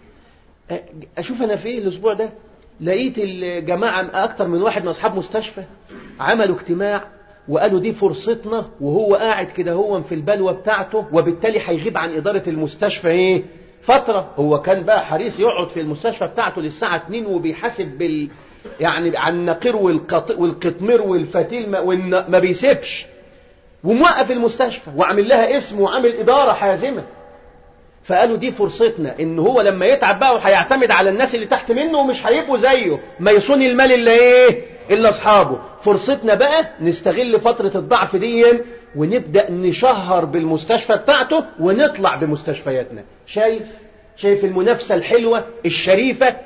اشوف انا في ايه الاسبوع ده لقيت الجماعه اكتر من واحد من اصحاب مستشفى عملوا اجتماع وقالوا دي فرصتنا وهو قاعد كده هو في البلوى بتاعته وبالتالي هيغيب عن إدارة المستشفى إيه فترة هو كان بقى حريص يقعد في المستشفى بتاعته للساعة 2 وبيحاسب بال يعني عن النقير والقط... والقطمير والفتيل ما, والن... ما بيسيبش وموقف المستشفى وعامل لها اسم وعامل إدارة حازمة فقالوا دي فرصتنا ان هو لما يتعب بقى وهيعتمد على الناس اللي تحت منه ومش هيبقوا زيه ما يصون المال الا ايه الا اصحابه فرصتنا بقى نستغل فترة الضعف دي ونبدأ نشهر بالمستشفى بتاعته ونطلع بمستشفياتنا شايف شايف المنافسة الحلوة الشريفة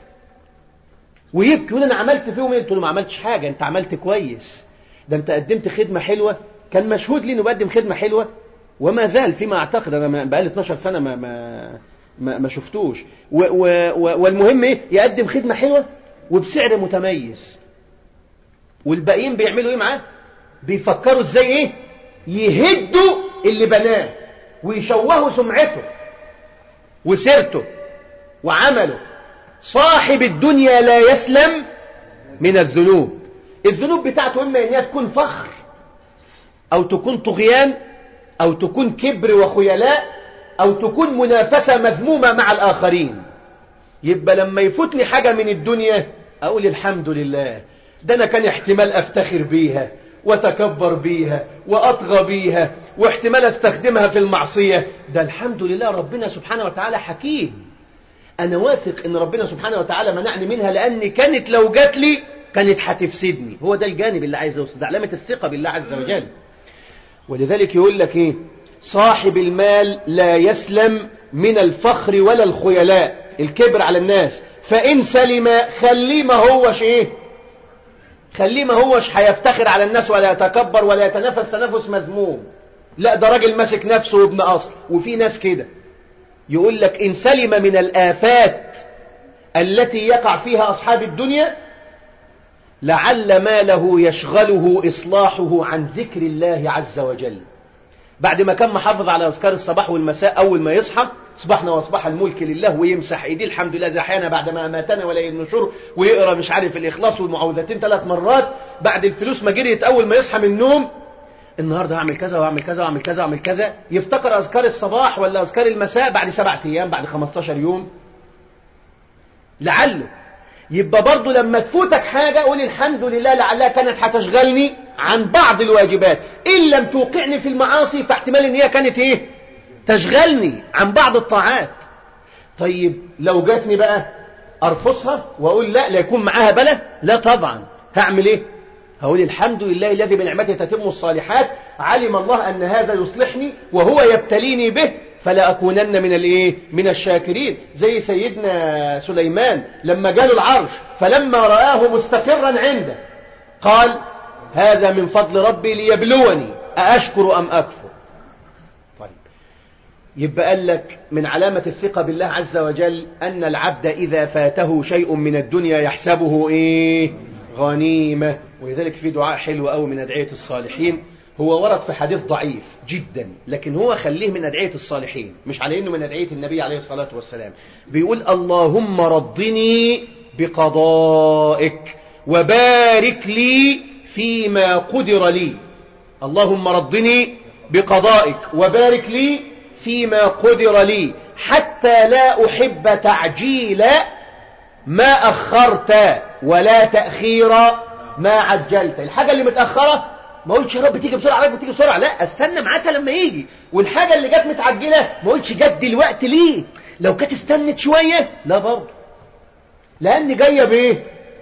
ويبكي يقول انا عملت فيهم ايه قلت له ما عملتش حاجة انت عملت كويس ده انت قدمت خدمة حلوة كان مشهود لي انه بقدم خدمة حلوة وما زال فيما اعتقد انا بقالي 12 سنة ما ما ما, ما شفتوش و و و والمهم ايه يقدم خدمة حلوة وبسعر متميز والباقيين بيعملوا ايه معاه بيفكروا ازاي ايه يهدوا اللي بناه ويشوهوا سمعته وسيرته وعمله صاحب الدنيا لا يسلم من الذنوب الذنوب بتاعته اما ان هي تكون فخر او تكون طغيان او تكون كبر وخيلاء او تكون منافسه مذمومه مع الاخرين يبقى لما يفوتني حاجه من الدنيا اقول الحمد لله ده أنا كان احتمال أفتخر بيها وتكبر بيها وأطغى بيها واحتمال أستخدمها في المعصية ده الحمد لله ربنا سبحانه وتعالى حكيم أنا واثق أن ربنا سبحانه وتعالى منعني منها لأن كانت لو جات لي كانت هتفسدني هو ده الجانب اللي عايز يوصل ده علامة الثقة بالله عز وجل ولذلك يقول لك إيه صاحب المال لا يسلم من الفخر ولا الخيلاء الكبر على الناس فإن سلم خليه ما هوش إيه خليه ما هوش هيفتخر على الناس ولا يتكبر ولا يتنافس تنافس مذموم لا ده راجل ماسك نفسه وابن أصل وفي ناس كده يقول لك إن سلم من الآفات التي يقع فيها أصحاب الدنيا لعل ماله يشغله إصلاحه عن ذكر الله عز وجل بعد ما كان محافظ على أذكار الصباح والمساء أول ما يصحى صبحنا واصبح الملك لله ويمسح ايديه الحمد لله زحيانا بعد ما اماتنا ولا النشور ويقرا مش عارف الاخلاص والمعوذتين ثلاث مرات بعد الفلوس ما جريت اول ما يصحى من النوم النهارده هعمل كذا واعمل كذا واعمل كذا واعمل كذا يفتكر اذكار الصباح ولا اذكار المساء بعد سبعة ايام بعد 15 يوم لعله يبقى برضه لما تفوتك حاجة قول الحمد لله لعلها كانت هتشغلني عن بعض الواجبات إن لم توقعني في المعاصي فاحتمال إن هي كانت إيه تشغلني عن بعض الطاعات طيب لو جاتني بقى أرفصها وأقول لا لا يكون معاها بلا لا طبعا هعمل إيه هقول الحمد لله الذي بنعمته تتم الصالحات علم الله أن هذا يصلحني وهو يبتليني به فلا أكونن من الإيه من الشاكرين زي سيدنا سليمان لما جاله العرش فلما رآه مستقرا عنده قال هذا من فضل ربي ليبلوني أأشكر أم أكفر طيب يبقى قال لك من علامة الثقة بالله عز وجل أن العبد إذا فاته شيء من الدنيا يحسبه إيه غنيمة ولذلك في دعاء حلو أو من أدعية الصالحين هو ورد في حديث ضعيف جدا لكن هو خليه من أدعية الصالحين مش على إنه من أدعية النبي عليه الصلاة والسلام بيقول اللهم رضني بقضائك وبارك لي فيما قدر لي اللهم رضني بقضائك وبارك لي فيما قدر لي حتى لا أحب تعجيل ما أخرت ولا تأخير ما عجلت الحاجة اللي متأخرة ما قلتش يا رب تيجي بسرعة يا رب تيجي بسرعة لا استنى معاك لما يجي والحاجة اللي جت متعجلة ما قلتش جت دلوقتي ليه لو كانت استنت شوية لا برضه لأن جاية بإيه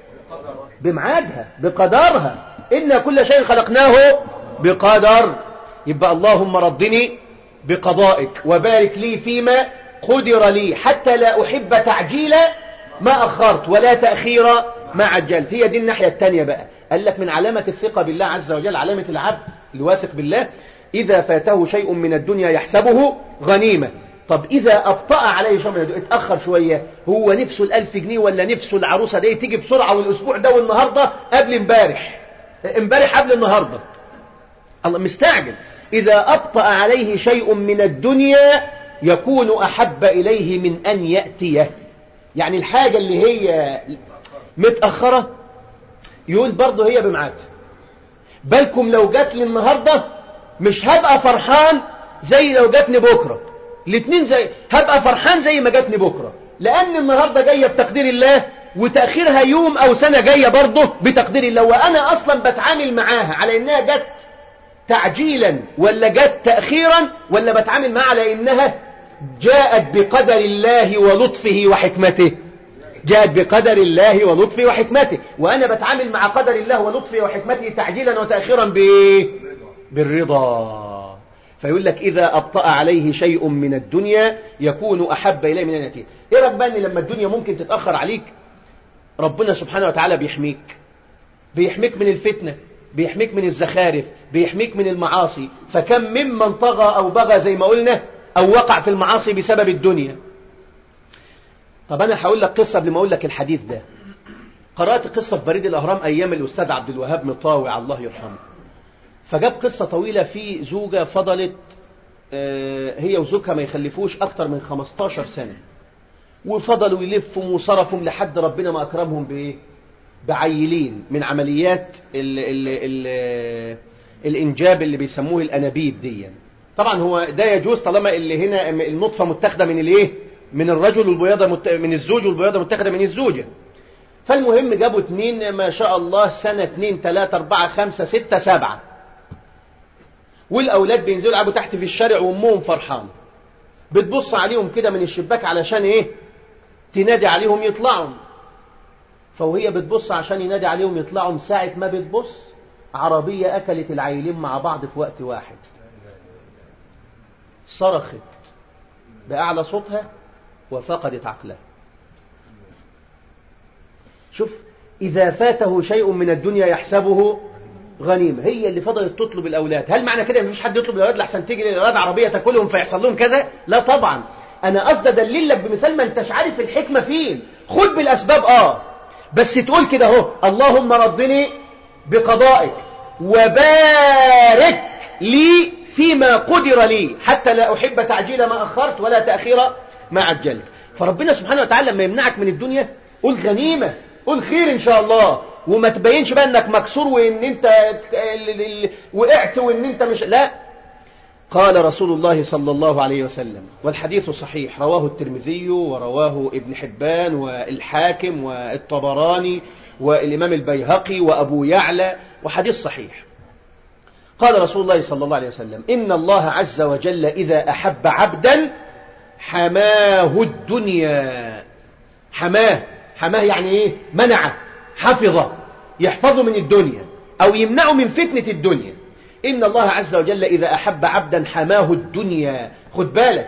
بمعادها بقدرها إن كل شيء خلقناه بقدر يبقى اللهم رضني بقضائك وبارك لي فيما قدر لي حتى لا أحب تعجيل ما أخرت ولا تأخير ما عجلت هي دي الناحية الثانية بقى قال لك من علامة الثقة بالله عز وجل علامة العبد الواثق بالله إذا فاته شيء من الدنيا يحسبه غنيمة طب إذا أبطأ عليه شيء من الدنيا اتأخر شوية هو نفسه الألف جنيه ولا نفسه العروسة دي تيجي بسرعة والأسبوع ده والنهاردة قبل امبارح امبارح قبل النهاردة الله مستعجل إذا أبطأ عليه شيء من الدنيا يكون أحب إليه من أن يأتيه يعني الحاجة اللي هي متأخرة يقول برضه هي بمعاتها بالكم لو جات لي النهاردة مش هبقى فرحان زي لو جاتني بكرة الاثنين زي هبقى فرحان زي ما جاتني بكرة لأن النهاردة جاية بتقدير الله وتأخيرها يوم أو سنة جاية برضه بتقدير الله وأنا أصلا بتعامل معاها على إنها جت تعجيلا ولا جت تأخيرا ولا بتعامل معاها على إنها جاءت بقدر الله ولطفه وحكمته جاءت بقدر الله ولطفه وحكمته وأنا بتعامل مع قدر الله ولطفه وحكمته تعجيلا وتأخيرا بإيه؟ بالرضا فيقول لك إذا أبطأ عليه شيء من الدنيا يكون أحب إليه من أن يأتيه إيه رأيك بقى إن لما الدنيا ممكن تتأخر عليك ربنا سبحانه وتعالى بيحميك بيحميك من الفتنة بيحميك من الزخارف بيحميك من المعاصي فكم ممن طغى أو بغى زي ما قلنا أو وقع في المعاصي بسبب الدنيا طب أنا هقول لك قصة قبل ما أقول لك الحديث ده قرأت قصة في بريد الأهرام أيام الأستاذ عبد الوهاب مطاوع الله يرحمه فجاب قصة طويلة في زوجة فضلت هي وزوجها ما يخلفوش أكتر من 15 سنة وفضلوا يلفوا وصرفوا لحد ربنا ما أكرمهم بإيه بعيلين من عمليات ال ال ال الإنجاب اللي بيسموه الأنابيب دي طبعا هو ده يجوز طالما اللي هنا النطفة متاخدة من الإيه من الرجل والبياضة مت... من الزوج والبياضة متاخدة من الزوجة فالمهم جابوا اتنين ما شاء الله سنة اتنين تلاتة أربعة خمسة ستة سبعة والأولاد بينزلوا يلعبوا تحت في الشارع وأمهم فرحان بتبص عليهم كده من الشباك علشان إيه تنادي عليهم يطلعوا فوهي بتبص عشان ينادي عليهم يطلعوا ساعة ما بتبص عربية أكلت العيلين مع بعض في وقت واحد صرخت بأعلى صوتها وفقدت عقلها شوف إذا فاته شيء من الدنيا يحسبه غنيمة هي اللي فضلت تطلب الأولاد هل معنى كده مفيش حد يطلب الأولاد لحسن تيجي الأولاد عربية تاكلهم فيحصل لهم كذا لا طبعا أنا قصد أدلل لك بمثال ما أنتش عارف الحكمة فين خد بالأسباب آه بس تقول كده اهو اللهم رضني بقضائك وبارك لي فيما قدر لي حتى لا أحب تعجيل ما أخرت ولا تأخير ما عجلت فربنا سبحانه وتعالى لما يمنعك من الدنيا قول غنيمة قول خير إن شاء الله وما تبينش بقى انك مكسور وان انت وقعت وان انت مش لا قال رسول الله صلى الله عليه وسلم والحديث صحيح رواه الترمذي ورواه ابن حبان والحاكم والطبراني والإمام البيهقي وأبو يعلى وحديث صحيح قال رسول الله صلى الله عليه وسلم إن الله عز وجل إذا أحب عبدا حماه الدنيا حماه حماه يعني إيه منعه حفظه يحفظه من الدنيا أو يمنعه من فتنة الدنيا إن الله عز وجل إذا أحب عبدا حماه الدنيا خد بالك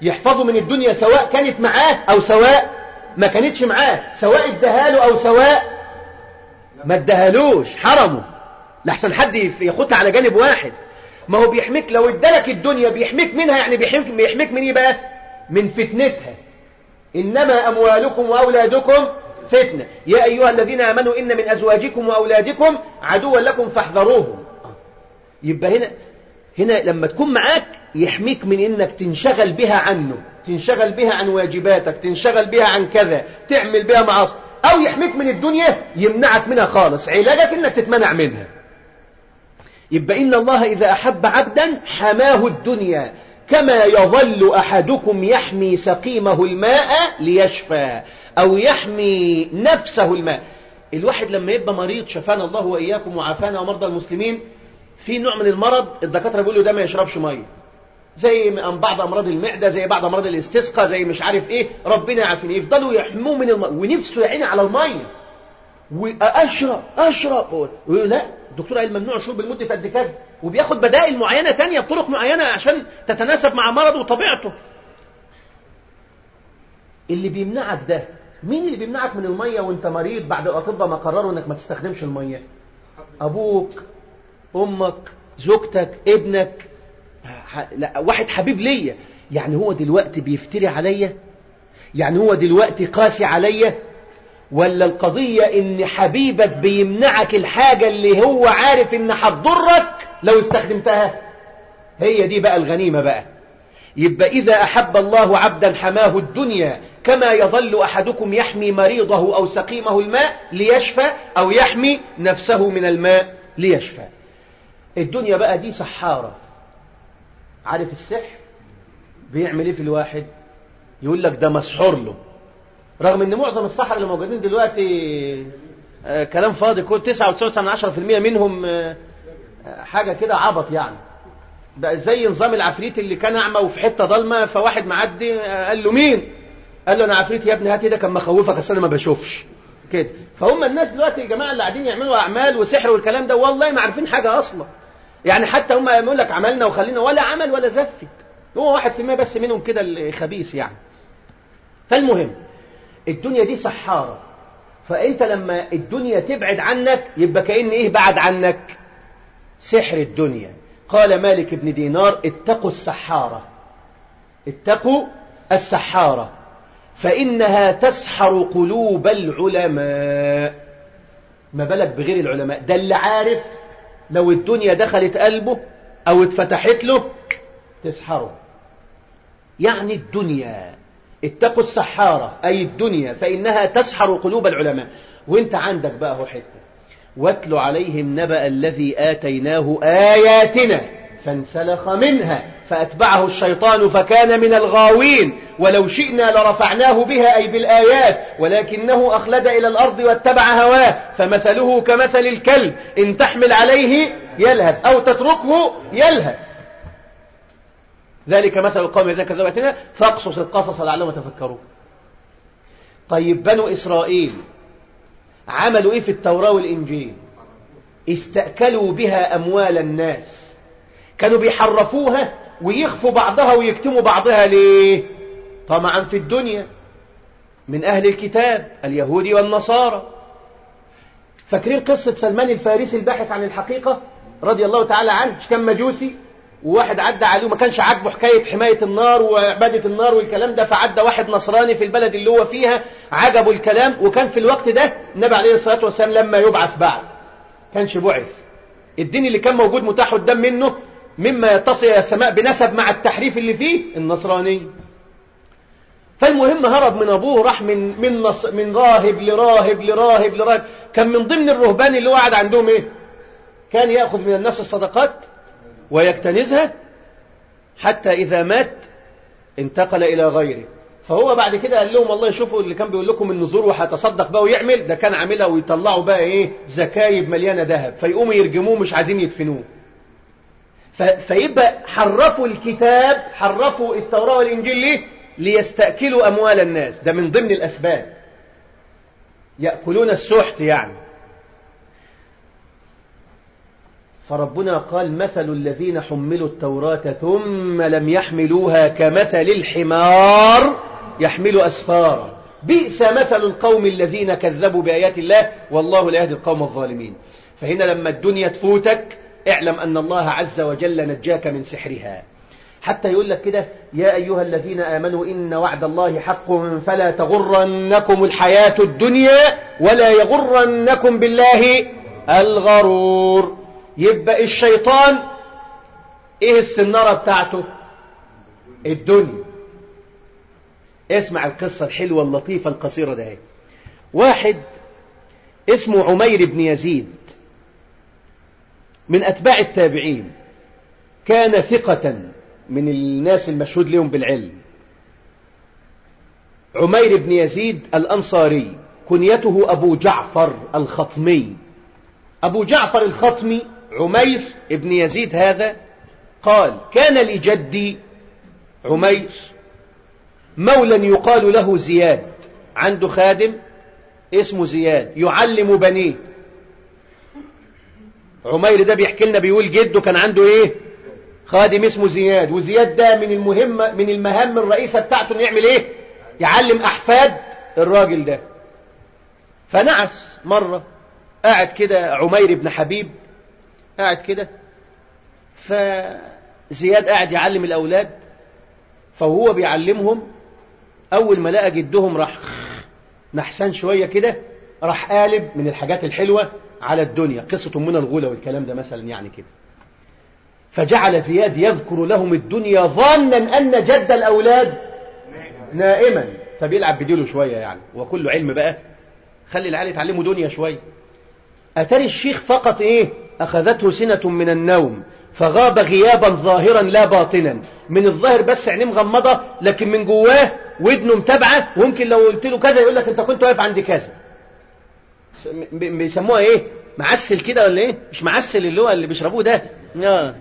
يحفظه من الدنيا سواء كانت معاه أو سواء ما كانتش معاه سواء ادهاله أو سواء ما ادهالوش حرمه لحسن حد ياخدها على جانب واحد ما هو بيحميك لو ادالك الدنيا بيحميك منها يعني بيحميك, بيحميك من ايه بقى من فتنتها إنما أموالكم وأولادكم فتنة يا أيها الذين آمنوا إن من أزواجكم وأولادكم عدوا لكم فاحذروهم يبقى هنا هنا لما تكون معاك يحميك من إنك تنشغل بها عنه تنشغل بها عن واجباتك تنشغل بها عن كذا تعمل بها معاصي أو يحميك من الدنيا يمنعك منها خالص علاجك إنك تتمنع منها يبقى إن الله إذا أحب عبدا حماه الدنيا كما يظل أحدكم يحمي سقيمه الماء ليشفى أو يحمي نفسه الماء الواحد لما يبقى مريض شفانا الله وإياكم وعافانا ومرضى المسلمين في نوع من المرض الدكاترة بيقولوا ده ما يشربش مية زي بعض أمراض المعدة زي بعض أمراض الاستسقاء زي مش عارف إيه ربنا يعافيني يفضلوا يحموه من المية ونفسه يعيني على المية وأشرب أشرب لا الدكتور قال ممنوع الشرب لمدة قد كذا وبياخد بدائل معينة تانية بطرق معينة عشان تتناسب مع مرضه وطبيعته اللي بيمنعك ده مين اللي بيمنعك من المية وانت مريض بعد الأطباء ما قرروا انك ما تستخدمش المية أبوك أمك زوجتك ابنك لا واحد حبيب ليا يعني هو دلوقتي بيفتري عليا يعني هو دلوقتي قاسي عليا ولا القضية ان حبيبك بيمنعك الحاجة اللي هو عارف ان هتضرك لو استخدمتها هي دي بقى الغنيمة بقى يبقى إذا أحب الله عبدا حماه الدنيا كما يظل أحدكم يحمي مريضه أو سقيمه الماء ليشفى أو يحمي نفسه من الماء ليشفى الدنيا بقى دي سحارة عارف السحر بيعمل ايه في الواحد يقول لك ده مسحور له رغم ان معظم السحر اللي موجودين دلوقتي آه كلام فاضي كل 99.10% منهم آه حاجة كده عبط يعني بقى زي نظام العفريت اللي كان أعمى وفي حتة ضلمة فواحد معدي قال له مين قال له أنا عفريت يا ابني هات ده كان مخوفك أصل أنا ما بشوفش كده فهم الناس دلوقتي يا جماعة اللي قاعدين يعملوا أعمال وسحر والكلام ده والله ما عارفين حاجة أصلا يعني حتى هم يقول لك عملنا وخلينا ولا عمل ولا زفت هو واحد في المية بس منهم كده الخبيث يعني فالمهم الدنيا دي سحارة فأنت لما الدنيا تبعد عنك يبقى كأن إيه بعد عنك سحر الدنيا قال مالك بن دينار اتقوا السحارة اتقوا السحارة فإنها تسحر قلوب العلماء ما بالك بغير العلماء ده اللي عارف لو الدنيا دخلت قلبه أو اتفتحت له تسحره يعني الدنيا اتقوا السحارة أي الدنيا فإنها تسحر قلوب العلماء وانت عندك بقى هو حتة واتل عليهم نبأ الذي آتيناه آياتنا فانسلخ منها فأتبعه الشيطان فكان من الغاوين ولو شئنا لرفعناه بها أي بالآيات ولكنه أخلد إلى الأرض واتبع هواه فمثله كمثل الكلب إن تحمل عليه يلهث أو تتركه يلهث ذلك مثل القوم الذين كذبوا آياتنا فاقصص القصص لعلهم يتفكرون طيب بنو إسرائيل عملوا إيه في التوراة والإنجيل استأكلوا بها أموال الناس كانوا بيحرفوها ويخفوا بعضها ويكتموا بعضها ليه طمعا في الدنيا من أهل الكتاب اليهود والنصارى فاكرين قصة سلمان الفارسي الباحث عن الحقيقة رضي الله تعالى عنه كان مجوسي وواحد عدى عليه وما كانش عاجبه حكاية حماية النار وعبادة النار والكلام ده فعدى واحد نصراني في البلد اللي هو فيها عجبه الكلام وكان في الوقت ده النبي عليه الصلاة والسلام لما يبعث بعد كانش بعث الدين اللي كان موجود متاح قدام منه مما يتصل إلى السماء بنسب مع التحريف اللي فيه النصراني فالمهم هرب من أبوه راح من من نص من راهب لراهب لراهب لراهب كان من ضمن الرهبان اللي هو قاعد عندهم إيه كان يأخذ من الناس الصدقات ويكتنزها حتى إذا مات انتقل إلى غيره فهو بعد كده قال لهم والله شوفوا اللي كان بيقول لكم النذور وهتصدق بقى ويعمل ده كان عاملها ويطلعوا بقى ايه زكايب مليانه ذهب فيقوموا يرجموه مش عايزين يدفنوه فيبقى حرفوا الكتاب حرفوا التوراة والإنجيل ليه ليستأكلوا أموال الناس ده من ضمن الأسباب يأكلون السحت يعني فربنا قال مثل الذين حملوا التوراة ثم لم يحملوها كمثل الحمار يحمل أسفارا بئس مثل القوم الذين كذبوا بآيات الله والله لا يهدي القوم الظالمين فهنا لما الدنيا تفوتك اعلم أن الله عز وجل نجاك من سحرها حتى يقول لك كده يا أيها الذين آمنوا إن وعد الله حق فلا تغرنكم الحياة الدنيا ولا يغرنكم بالله الغرور يبقى الشيطان ايه السنارة بتاعته الدنيا اسمع القصة الحلوة اللطيفة القصيرة ده واحد اسمه عمير بن يزيد من أتباع التابعين كان ثقة من الناس المشهود لهم بالعلم عمير بن يزيد الأنصاري كنيته أبو جعفر الخطمي أبو جعفر الخطمي عمير بن يزيد هذا قال كان لجدي عمير مولا يقال له زياد عنده خادم اسمه زياد يعلم بنيه عمير ده بيحكي لنا بيقول جده كان عنده ايه خادم اسمه زياد وزياد ده من المهمة من المهام الرئيسة بتاعته انه يعمل ايه يعلم احفاد الراجل ده فنعس مرة قاعد كده عمير بن حبيب قاعد كده فزياد قاعد يعلم الاولاد فهو بيعلمهم اول ما لقى جدهم راح نحسان شوية كده راح قالب من الحاجات الحلوة على الدنيا قصة أمنا الغولة والكلام ده مثلا يعني كده فجعل زياد يذكر لهم الدنيا ظانا أن جد الأولاد نائما فبيلعب بديله شوية يعني وكل علم بقى خلي العيال يتعلموا دنيا شوية أتاري الشيخ فقط إيه أخذته سنة من النوم فغاب غيابا ظاهرا لا باطنا من الظاهر بس عينيه مغمضة لكن من جواه ودنه متابعة وممكن لو قلت له كذا يقول لك انت كنت واقف عند كذا بيسموها ايه معسل كده ولا ايه مش معسل اللي هو اللي بيشربوه ده آه.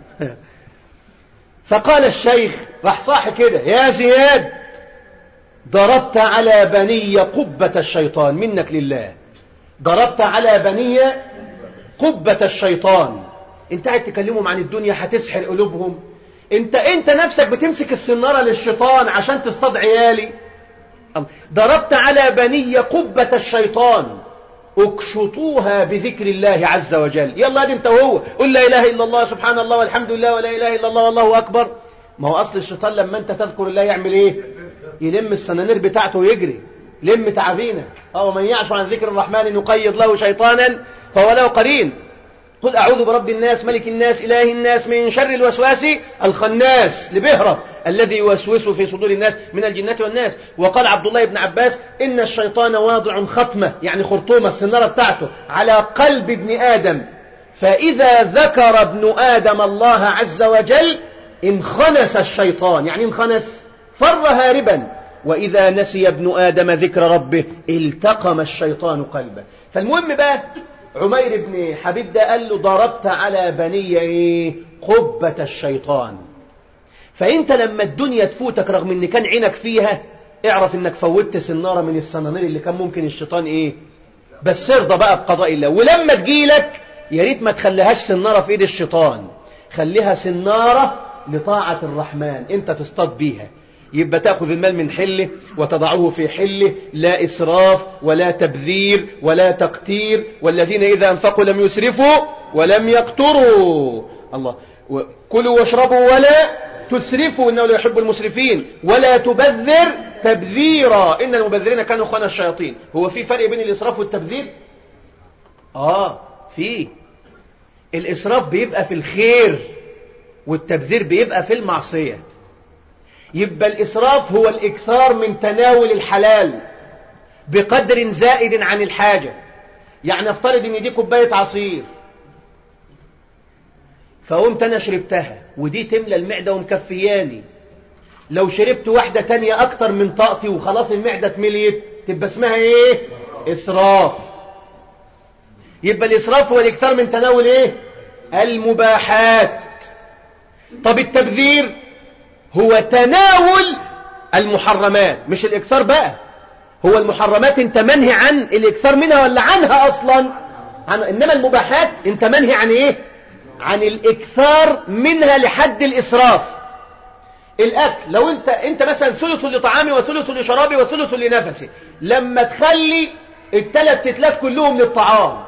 فقال الشيخ راح صاح كده يا زياد ضربت على بني قبة الشيطان منك لله ضربت على بني قبة الشيطان انت قاعد تكلمهم عن الدنيا هتسحر قلوبهم انت انت نفسك بتمسك السنارة للشيطان عشان تصطاد عيالي ضربت على بني قبة الشيطان اكشطوها بذكر الله عز وجل يلا دي انت وهو قل لا اله الا الله سبحان الله والحمد لله ولا اله الا الله والله اكبر ما هو اصل الشيطان لما انت تذكر الله يعمل ايه يلم السنانير بتاعته ويجري لم تعبينك او من يعش عن ذكر الرحمن نقيض له شيطانا فهو له قرين قل أعوذ برب الناس ملك الناس إله الناس من شر الوسواس الخناس لبهرة الذي يوسوس في صدور الناس من الجنة والناس وقال عبد الله بن عباس إن الشيطان واضع خطمة يعني خرطومة السنارة بتاعته على قلب ابن آدم فإذا ذكر ابن آدم الله عز وجل انخنس الشيطان يعني انخنس فر هاربا وإذا نسي ابن آدم ذكر ربه التقم الشيطان قلبه فالمهم بقى عمير بن حبيب ده قال له ضربت على بني ايه قبة الشيطان فانت لما الدنيا تفوتك رغم ان كان عينك فيها اعرف انك فوتت سنارة من السنانير اللي كان ممكن الشيطان ايه بس ارضى بقى بقضاء الله ولما تجيلك يا ريت ما تخليهاش سنارة في ايد الشيطان خليها سنارة لطاعة الرحمن انت تصطاد بيها يبقى تأخذ المال من حله وتضعه في حله لا إسراف ولا تبذير ولا تقتير والذين إذا أنفقوا لم يسرفوا ولم يقتروا الله كلوا واشربوا ولا تسرفوا إنه لا يحب المسرفين ولا تبذر تبذيرا إن المبذرين كانوا خان الشياطين هو في فرق بين الإسراف والتبذير آه في الإسراف بيبقى في الخير والتبذير بيبقى في المعصية يبقى الإسراف هو الإكثار من تناول الحلال بقدر زائد عن الحاجة يعني افترض ان دي كوباية عصير فقمت انا شربتها ودي تملى المعدة ومكفياني لو شربت واحدة تانية اكتر من طاقتي وخلاص المعدة اتمليت تبقى اسمها ايه اسراف يبقى الاسراف هو الاكثار من تناول ايه المباحات طب التبذير هو تناول المحرمات مش الإكثار بقى هو المحرمات انت منهي عن الإكثار منها ولا عنها أصلا عن إنما المباحات انت منهي عن إيه عن الإكثار منها لحد الإسراف الأكل لو أنت أنت مثلا ثلث لطعامي وثلث لشرابي وثلث لنفسي لما تخلي الثلاث تتلات كلهم للطعام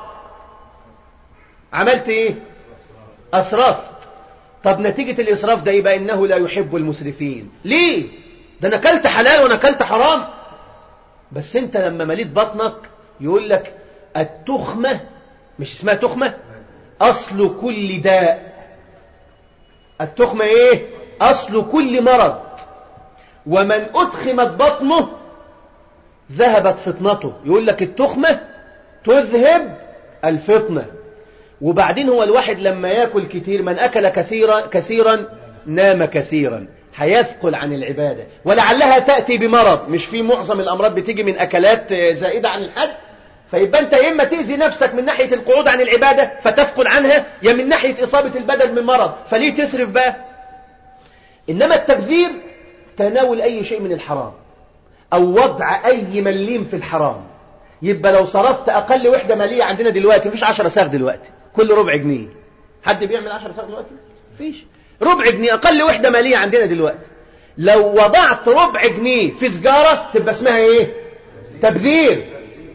عملت إيه أسرفت طب نتيجة الإسراف ده يبقى إنه لا يحب المسرفين ليه ده أنا أكلت حلال وأنا أكلت حرام بس أنت لما مليت بطنك يقول لك التخمة مش اسمها تخمة أصل كل داء التخمة إيه أصل كل مرض ومن أدخمت بطنه ذهبت فطنته يقول لك التخمة تذهب الفطنة وبعدين هو الواحد لما يأكل كتير من أكل كثيرا, كثيرا نام كثيرا هيثقل عن العبادة ولعلها تأتي بمرض مش في معظم الأمراض بتيجي من أكلات زائدة عن الحد فيبقى أنت يا إما تأذي نفسك من ناحية القعود عن العبادة فتثقل عنها يا من ناحية إصابة البدن من مرض فليه تصرف بقى إنما التبذير تناول أي شيء من الحرام أو وضع أي مليم في الحرام يبقى لو صرفت أقل وحدة مالية عندنا دلوقتي مفيش عشرة ساغ دلوقتي كل ربع جنيه حد بيعمل عشرة ساغ دلوقتي مفيش ربع جنيه أقل وحدة مالية عندنا دلوقتي لو وضعت ربع جنيه في سجارة تبقى اسمها ايه تبذير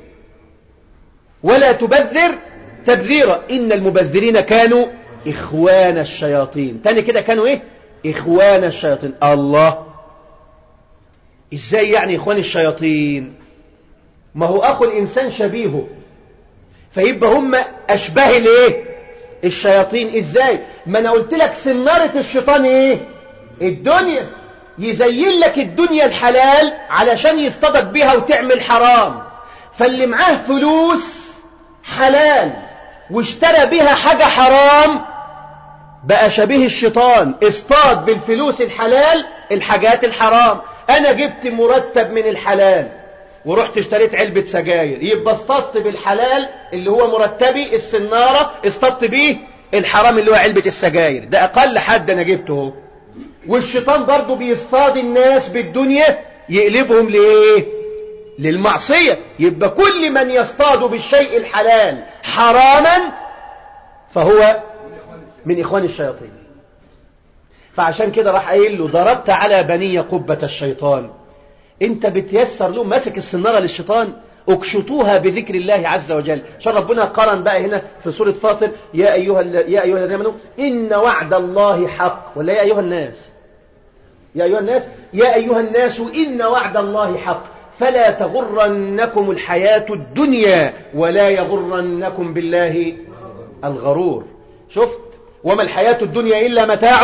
ولا تبذر تبذيرا إن المبذرين كانوا إخوان الشياطين تاني كده كانوا إيه إخوان الشياطين الله إزاي يعني إخوان الشياطين ما هو أخو الإنسان شبيهه فيبقى هم أشباه الإيه الشياطين إزاي ما أنا قلت لك سنارة الشيطان إيه الدنيا يزين لك الدنيا الحلال علشان يصطدق بيها وتعمل حرام فاللي معاه فلوس حلال واشترى بها حاجة حرام بقى شبيه الشيطان اصطاد بالفلوس الحلال الحاجات الحرام انا جبت مرتب من الحلال ورحت اشتريت علبة سجاير يبقى اصطدت بالحلال اللي هو مرتبي السنارة اصطدت بيه الحرام اللي هو علبة السجاير ده اقل حد انا جبته والشيطان برضو بيصطاد الناس بالدنيا يقلبهم لايه للمعصية يبقى كل من يصطاد بالشيء الحلال حراما فهو من إخوان الشياطين فعشان كده راح قايل له ضربت على بني قبة الشيطان انت بتيسر له ماسك السنارة للشيطان اكشطوها بذكر الله عز وجل عشان ربنا قرن بقى هنا في سورة فاطر يا أيها, يا أيها الذين آمنوا إن وعد الله حق ولا يا أيها الناس يا أيها الناس يا أيها الناس إن وعد الله حق فلا تغرنكم الحياة الدنيا ولا يغرنكم بالله الغرور شفت وما الحياة الدنيا إلا متاع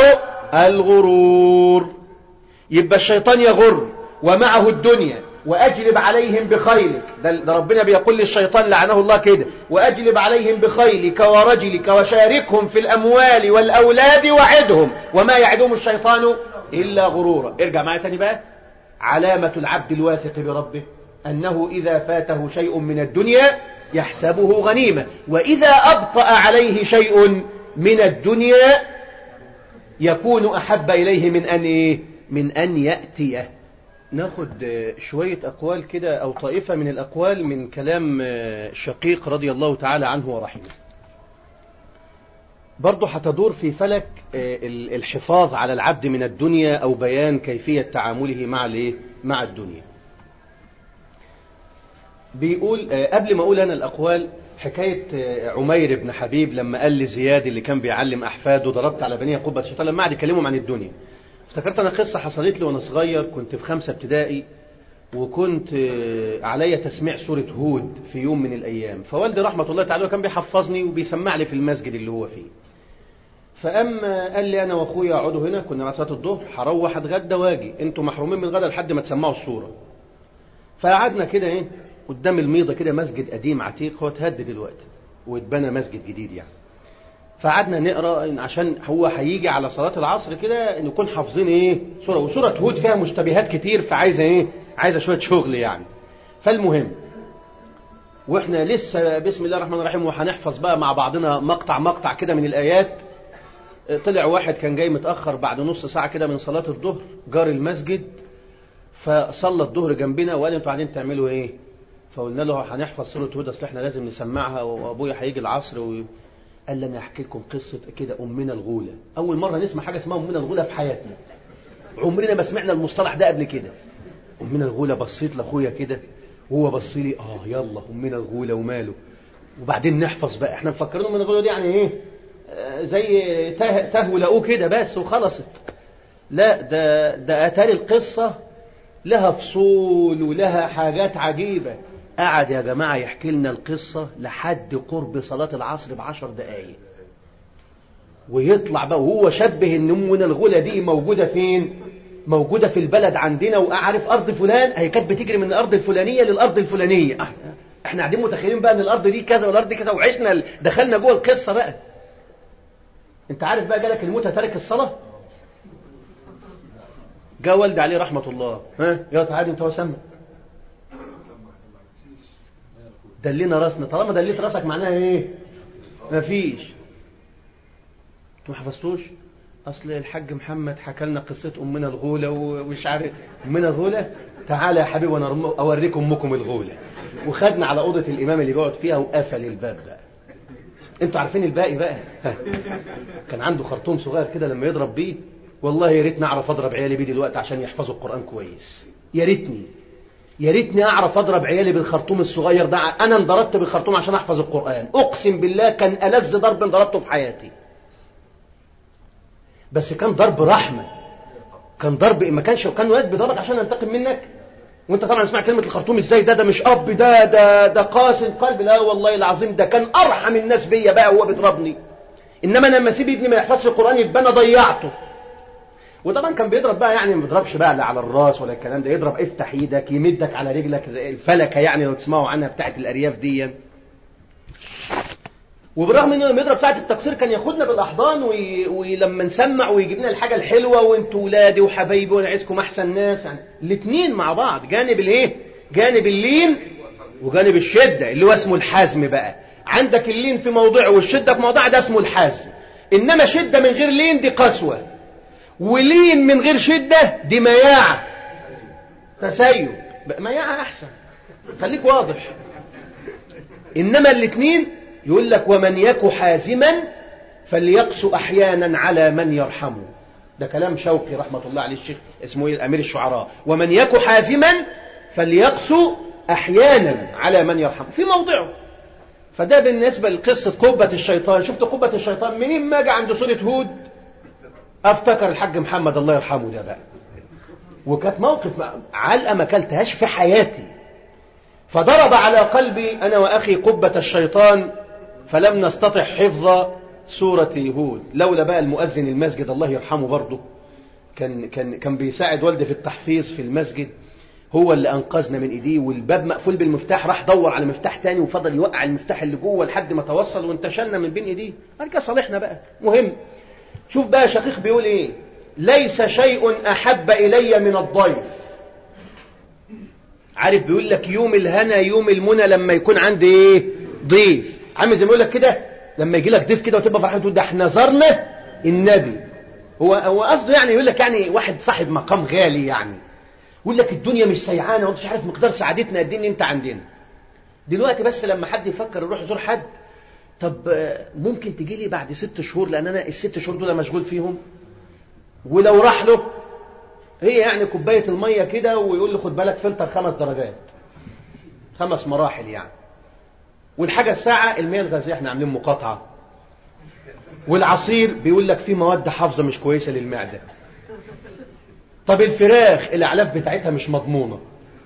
الغرور يبقى الشيطان يغر ومعه الدنيا وأجلب عليهم بخيلك ده, ده ربنا بيقول للشيطان لعنه الله كده وأجلب عليهم بخيلك ورجلك وشاركهم في الأموال والأولاد وعدهم وما يعدهم الشيطان إلا غرورا ارجع معايا تاني بقى علامة العبد الواثق بربه أنه إذا فاته شيء من الدنيا يحسبه غنيمة وإذا أبطأ عليه شيء من الدنيا يكون أحب إليه من أن إيه؟ من أن يأتيه ناخد شوية أقوال كده أو طائفة من الأقوال من كلام شقيق رضي الله تعالى عنه ورحمه برضه هتدور في فلك الحفاظ على العبد من الدنيا أو بيان كيفية تعامله مع الايه مع الدنيا بيقول قبل ما أقول أنا الأقوال حكاية عمير بن حبيب لما قال لزياد اللي كان بيعلم أحفاده ضربت على بنية قبة الشيطان لما قعد يكلمهم عن الدنيا افتكرت أنا قصة حصلت لي وأنا صغير كنت في خمسة ابتدائي وكنت عليا تسميع سورة هود في يوم من الأيام فوالدي رحمة الله تعالى كان بيحفظني وبيسمع لي في المسجد اللي هو فيه فأما قال لي أنا وأخويا اقعدوا هنا كنا مع صلاة الظهر هروح أتغدى واجي أنتوا محرومين من الغدا لحد ما تسمعوا الصورة فقعدنا كده إيه قدام الميضة كده مسجد قديم عتيق هو اتهد دلوقتي واتبنى مسجد جديد يعني فقعدنا نقرا عشان هو هيجي على صلاه العصر كده نكون حافظين ايه سوره وسوره هود فيها مشتبهات كتير فعايزه ايه عايزه شويه شغل يعني فالمهم واحنا لسه بسم الله الرحمن الرحيم وهنحفظ بقى مع بعضنا مقطع مقطع كده من الايات طلع واحد كان جاي متاخر بعد نص ساعه كده من صلاه الظهر جار المسجد فصلى الظهر جنبنا وقال انتوا قاعدين تعملوا ايه فقلنا له هنحفظ سوره هود اصل احنا لازم نسمعها وابويا هيجي العصر و... قال لي انا احكي لكم قصه كده امنا الغوله اول مره نسمع حاجه اسمها امنا الغوله في حياتنا عمرنا ما سمعنا المصطلح ده قبل كده امنا الغوله بصيت لاخويا كده وهو بص لي اه يلا امنا الغوله وماله وبعدين نحفظ بقى احنا مفكرين امنا الغوله دي يعني ايه آه زي ته ته لقوه كده بس وخلصت لا ده ده اتاري القصه لها فصول ولها حاجات عجيبه قعد يا جماعه يحكي لنا القصه لحد قرب صلاه العصر بعشر دقائق ويطلع بقى وهو شبه ان امنا الغوله دي موجوده فين موجوده في البلد عندنا واعرف ارض فلان هي كانت بتجري من الارض الفلانيه للارض الفلانيه احنا قاعدين متخيلين بقى ان الارض دي كذا والارض دي كذا وعشنا دخلنا جوه القصه بقى انت عارف بقى جالك الموت تارك الصلاه جاء والدي عليه رحمه الله ها يا تعالى انت وسمع دلينا راسنا طالما دليت راسك معناها ايه مفيش انتوا ما حفظتوش اصل الحاج محمد حكى لنا قصه امنا الغوله ومش عارف امنا الغوله تعالى يا حبيبي وانا اوريكم امكم الغوله وخدنا على اوضه الامام اللي بيقعد فيها وقفل الباب بقى انتوا عارفين الباقي بقى كان عنده خرطوم صغير كده لما يضرب بيه والله يا ريتني اعرف اضرب عيالي بيه دلوقتي عشان يحفظوا القران كويس يا ريتني يا ريتني اعرف اضرب عيالي بالخرطوم الصغير ده انا انضربت بالخرطوم عشان احفظ القران اقسم بالله كان الذ ضرب ضربته في حياتي بس كان ضرب رحمه كان ضرب ما كانش كان ولد بيضربك عشان ينتقم منك وانت طبعا اسمع كلمه الخرطوم ازاي ده ده مش اب ده ده ده قاسي القلب لا والله العظيم ده كان ارحم الناس بيا بقى وهو بيضربني انما انا لما اسيب ابني ما يحفظش القران يبقى انا ضيعته وطبعا كان بيضرب بقى يعني ما بيضربش بقى لا على الراس ولا الكلام ده يضرب افتح ايدك يمدك على رجلك زي الفلكه يعني لو تسمعوا عنها بتاعت الارياف دي وبرغم انه لما يضرب ساعه التقصير كان ياخدنا بالاحضان وي... ولما نسمع ويجيب لنا الحاجه الحلوه وانتوا ولادي وحبايبي وانا عايزكم احسن ناس يعني الاثنين مع بعض جانب الايه؟ جانب اللين وجانب الشده اللي هو اسمه الحزم بقى عندك اللين في موضعه والشده في موضعه ده اسمه الحزم انما شده من غير لين دي قسوه ولين من غير شده دي مياعه تسيب مياعه احسن خليك واضح انما الاثنين يقول لك ومن يك حازما فليقسو احيانا على من يرحمه ده كلام شوقي رحمه الله عليه الشيخ اسمه ايه امير الشعراء ومن يك حازما فليقسو احيانا على من يرحمه في موضعه فده بالنسبه لقصه قبه الشيطان شفت قبه الشيطان منين ما جه عند سوره هود افتكر الحاج محمد الله يرحمه ده بقى وكانت موقف علقه ما اكلتهاش في حياتي فضرب على قلبي انا واخي قبه الشيطان فلم نستطع حفظ سورة هود لولا بقى المؤذن المسجد الله يرحمه برضه كان كان كان بيساعد والدي في التحفيظ في المسجد هو اللي انقذنا من ايديه والباب مقفول بالمفتاح راح دور على مفتاح تاني وفضل يوقع المفتاح اللي جوه لحد ما توصل وانتشلنا من بين ايديه ارجع صالحنا بقى مهم شوف بقى شقيق بيقول ايه ليس شيء احب الي من الضيف عارف بيقول لك يوم الهنا يوم المنى لما يكون عندي ايه ضيف عامل زي ما يقول لك كده لما يجي لك ضيف كده وتبقى فرحان تقول ده احنا زرنا النبي هو هو قصده يعني يقول لك يعني واحد صاحب مقام غالي يعني يقول لك الدنيا مش سيعانه وانت مش عارف مقدار سعادتنا قد ايه انت عندنا دلوقتي بس لما حد يفكر يروح يزور حد طب ممكن تجي لي بعد ست شهور لان انا الست شهور دول مشغول فيهم ولو راح له هي يعني كوبايه الميه كده ويقول له خد بالك فلتر خمس درجات خمس مراحل يعني والحاجة الساعة المياه الغازية احنا عاملين مقاطعة والعصير بيقول لك فيه مواد حافظة مش كويسة للمعدة طب الفراخ الأعلاف بتاعتها مش مضمونة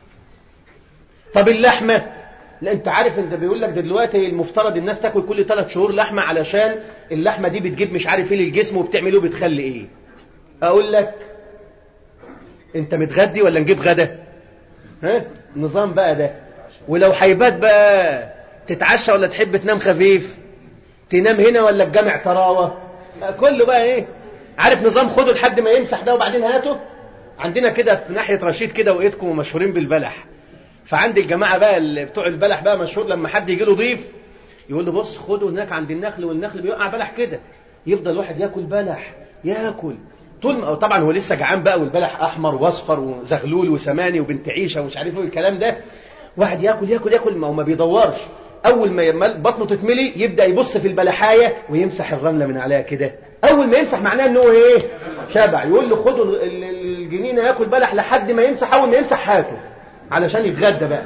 طب اللحمة لا انت عارف انت بيقول لك دلوقتي المفترض الناس تاكل كل ثلاث شهور لحمة علشان اللحمة دي بتجيب مش عارف ايه للجسم وبتعمل ايه وبتخلي ايه اقول لك انت متغدي ولا نجيب غدا ها نظام بقى ده ولو هيبات بقى تتعشى ولا تحب تنام خفيف تنام هنا ولا الجامع تراوة كله بقى ايه عارف نظام خده لحد ما يمسح ده وبعدين هاته عندنا كده في ناحية رشيد كده وإيدكم مشهورين بالبلح فعند الجماعة بقى اللي بتوع البلح بقى مشهور لما حد يجي له ضيف يقول له بص خده هناك عند النخل والنخل بيوقع بلح كده يفضل واحد ياكل بلح ياكل طول ما طبعا هو لسه جعان بقى والبلح احمر واصفر وزغلول وسماني وبنت عيشه ومش عارف ايه الكلام ده واحد ياكل ياكل ياكل ما هو ما بيدورش أول ما يمل بطنه تتملي يبدأ يبص في البلحاية ويمسح الرملة من عليها كده أول ما يمسح معناه إنه إيه شبع يقول له خدوا الجنينة ياكل بلح لحد ما يمسح أول ما يمسح هاته علشان يتغدى بقى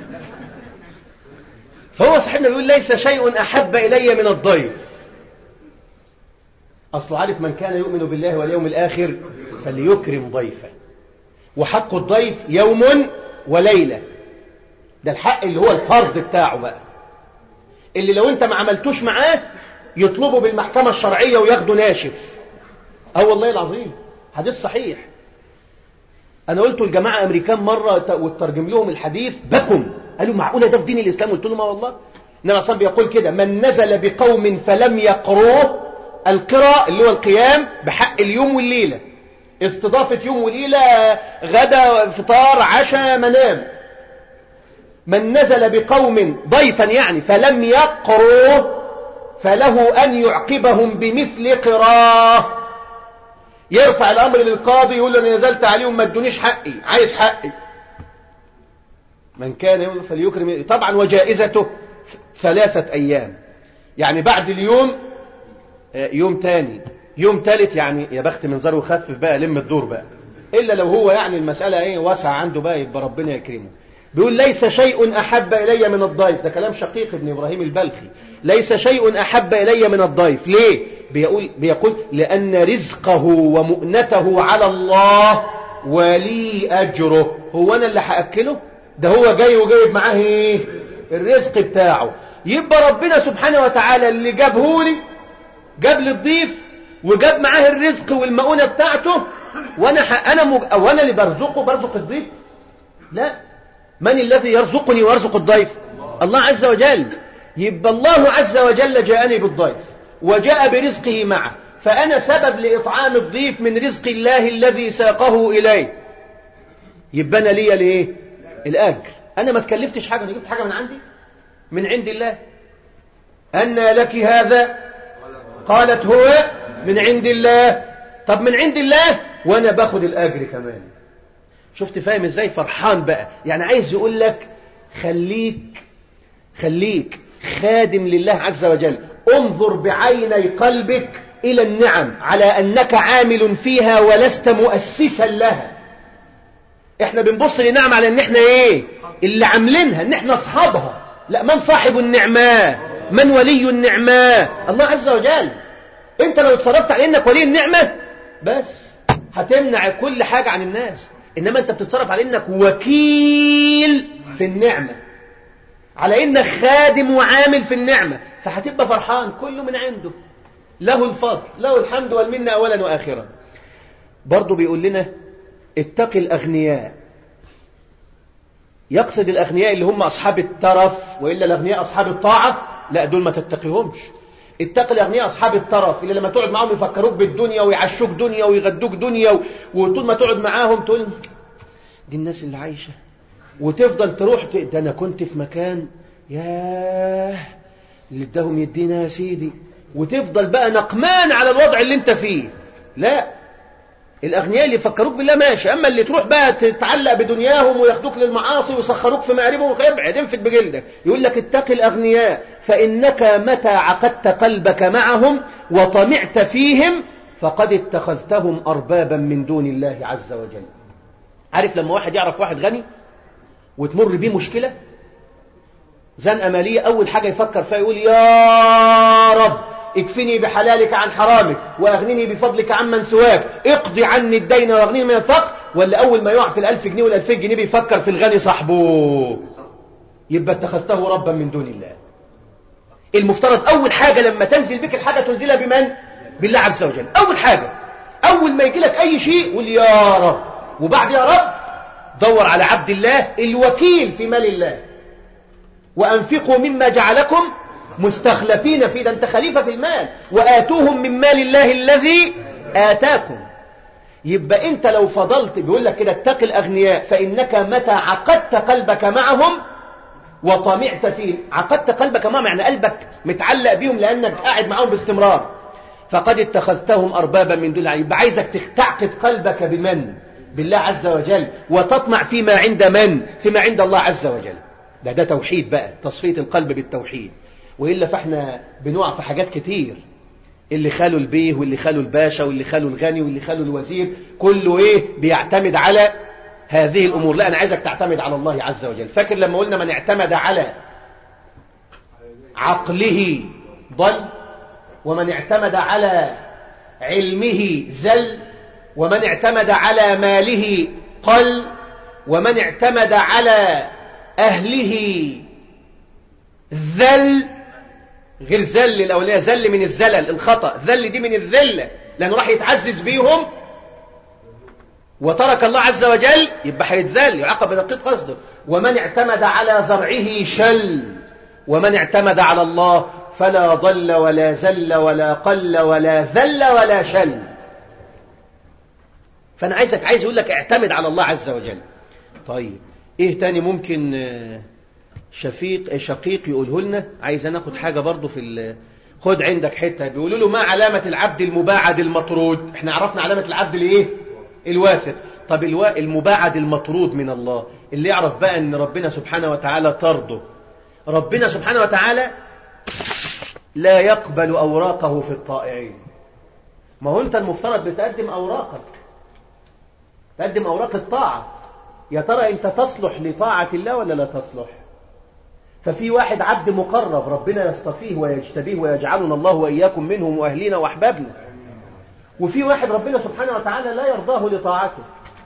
فهو صاحبنا بيقول ليس شيء أحب إلي من الضيف أصله عارف من كان يؤمن بالله واليوم الآخر فليكرم ضيفه وحق الضيف يوم وليلة ده الحق اللي هو الفرض بتاعه بقى اللي لو انت ما عملتوش معاه يطلبوا بالمحكمة الشرعية وياخدوا ناشف اه والله العظيم حديث صحيح انا قلت الجماعة امريكان مرة وترجم لهم الحديث بكم قالوا معقولة ده في دين الاسلام قلت لهم اه والله انما اصلا بيقول كده من نزل بقوم فلم يقروه القراء اللي هو القيام بحق اليوم والليلة استضافة يوم وليلة غدا فطار عشاء منام من نزل بقوم ضيفا يعني فلم يقروا فله أن يعقبهم بمثل قراه يرفع الأمر للقاضي يقول له أنا نزلت عليهم ما ادونيش حقي عايز حقي من كان فليكرم طبعا وجائزته ثلاثة أيام يعني بعد اليوم يوم تاني يوم ثالث يعني يا بخت منظره وخفف بقى لم الدور بقى إلا لو هو يعني المسألة إيه واسع عنده بقى يبقى ربنا يكرمه بيقول ليس شيء أحب إلي من الضيف ده كلام شقيق ابن إبراهيم البلخي ليس شيء أحب إلي من الضيف ليه بيقول, بيقول لأن رزقه ومؤنته على الله ولي أجره هو أنا اللي هأكله ده هو جاي وجايب معاه إيه الرزق بتاعه يبقى ربنا سبحانه وتعالى اللي جابه لي جاب لي الضيف وجاب معاه الرزق والمؤونة بتاعته وانا ح... انا مج... او انا اللي برزقه برزق الضيف لا من الذي يرزقني ويرزق الضيف الله عز وجل يبقى الله عز وجل جاءني بالضيف وجاء برزقه معه فأنا سبب لإطعام الضيف من رزق الله الذي ساقه إليه يبقى أنا لي ليه الأجر أنا ما تكلفتش حاجة أنا جبت حاجة من عندي من عند الله أن لك هذا قالت هو من عند الله طب من عند الله وأنا باخد الأجر كمان شفت فاهم ازاي فرحان بقى يعني عايز يقول لك خليك خليك خادم لله عز وجل انظر بعيني قلبك إلى النعم على أنك عامل فيها ولست مؤسسا لها احنا بنبص لنعم على ان احنا ايه اللي عاملينها ان احنا اصحابها لا من صاحب النعمة من ولي النعمة الله عز وجل انت لو اتصرفت على انك ولي النعمة بس هتمنع كل حاجة عن الناس إنما أنت بتتصرف على إنك وكيل في النعمة على إنك خادم وعامل في النعمة فهتبقى فرحان كله من عنده له الفضل له الحمد والمنة أولا وآخرا برضو بيقول لنا اتقي الأغنياء يقصد الأغنياء اللي هم أصحاب الترف وإلا الأغنياء أصحاب الطاعة لا دول ما تتقيهمش اتقي الأغنياء أصحاب الترف اللي لما تقعد معاهم يفكروك بالدنيا ويعشوك دنيا ويغدوك دنيا وطول ما تقعد معاهم تقول دي الناس اللي عايشة وتفضل تروح ده أنا كنت في مكان ياه اللي اداهم يدينا يا سيدي وتفضل بقى نقمان على الوضع اللي انت فيه لا الأغنياء اللي يفكروك بالله ماشي أما اللي تروح بقى تتعلق بدنياهم وياخدوك للمعاصي ويسخروك في مقاربهم ابعد انفد بجلدك يقول لك اتق الأغنياء فإنك متى عقدت قلبك معهم وطمعت فيهم فقد اتخذتهم أربابا من دون الله عز وجل عارف لما واحد يعرف واحد غني وتمر بيه مشكلة زنقة مالية أول حاجة يفكر فيها يقول يا رب اكفني بحلالك عن حرامك واغنني بفضلك عمن سواك اقضي عني الدين واغنني من الفقر ولا اول ما يقع في الالف جنيه والالف جنيه بيفكر في الغني صاحبه يبقى اتخذته ربا من دون الله المفترض اول حاجة لما تنزل بك الحاجة تنزلها بمن بالله عز وجل اول حاجة اول ما يجي لك اي شيء قول يا رب وبعد يا رب دور على عبد الله الوكيل في مال الله وانفقوا مما جعلكم مستخلفين في ده انت خليفة في المال وآتوهم من مال الله الذي آتاكم يبقى انت لو فضلت بيقول لك كده اتق الأغنياء فإنك متى عقدت قلبك معهم وطمعت فيهم عقدت قلبك معهم يعني قلبك متعلق بيهم لأنك قاعد معهم باستمرار فقد اتخذتهم أربابا من دون الله يبقى عايزك تعقد قلبك بمن بالله عز وجل وتطمع فيما عند من فيما عند الله عز وجل ده ده توحيد بقى تصفية القلب بالتوحيد وإلا فإحنا بنقع في حاجات كتير اللي خالوا البيه واللي خالوا الباشا واللي خالوا الغني واللي خالوا الوزير كله إيه بيعتمد على هذه الأمور لا أنا عايزك تعتمد على الله عز وجل فاكر لما قلنا من اعتمد على عقله ضل ومن اعتمد على علمه زل ومن اعتمد على ماله قل ومن اعتمد على أهله ذل غير ذل الأولياء ذل من الزلل الخطأ ذل دي من الذلة لأنه راح يتعزز بيهم وترك الله عز وجل يبقى هيتذل يعاقب بدقيق قصده ومن اعتمد على زرعه شل ومن اعتمد على الله فلا ضل ولا زل ولا قل ولا ذل ولا شل فأنا عايزك عايز يقول لك اعتمد على الله عز وجل طيب ايه تاني ممكن شفيق شقيق يقوله لنا عايز ناخد حاجة برضو في خد عندك حتة بيقولوا له ما علامة العبد المباعد المطرود احنا عرفنا علامة العبد الايه الواثق طب الوا... المباعد المطرود من الله اللي يعرف بقى ان ربنا سبحانه وتعالى طرده ربنا سبحانه وتعالى لا يقبل أوراقه في الطائعين ما هو أنت المفترض بتقدم أوراقك تقدم أوراق الطاعة يا ترى أنت تصلح لطاعة الله ولا لا تصلح ففي واحد عبد مقرب ربنا يصطفيه ويجتبيه ويجعلنا الله وإياكم منهم وأهلنا وأحبابنا وفي واحد ربنا سبحانه وتعالى لا يرضاه لطاعته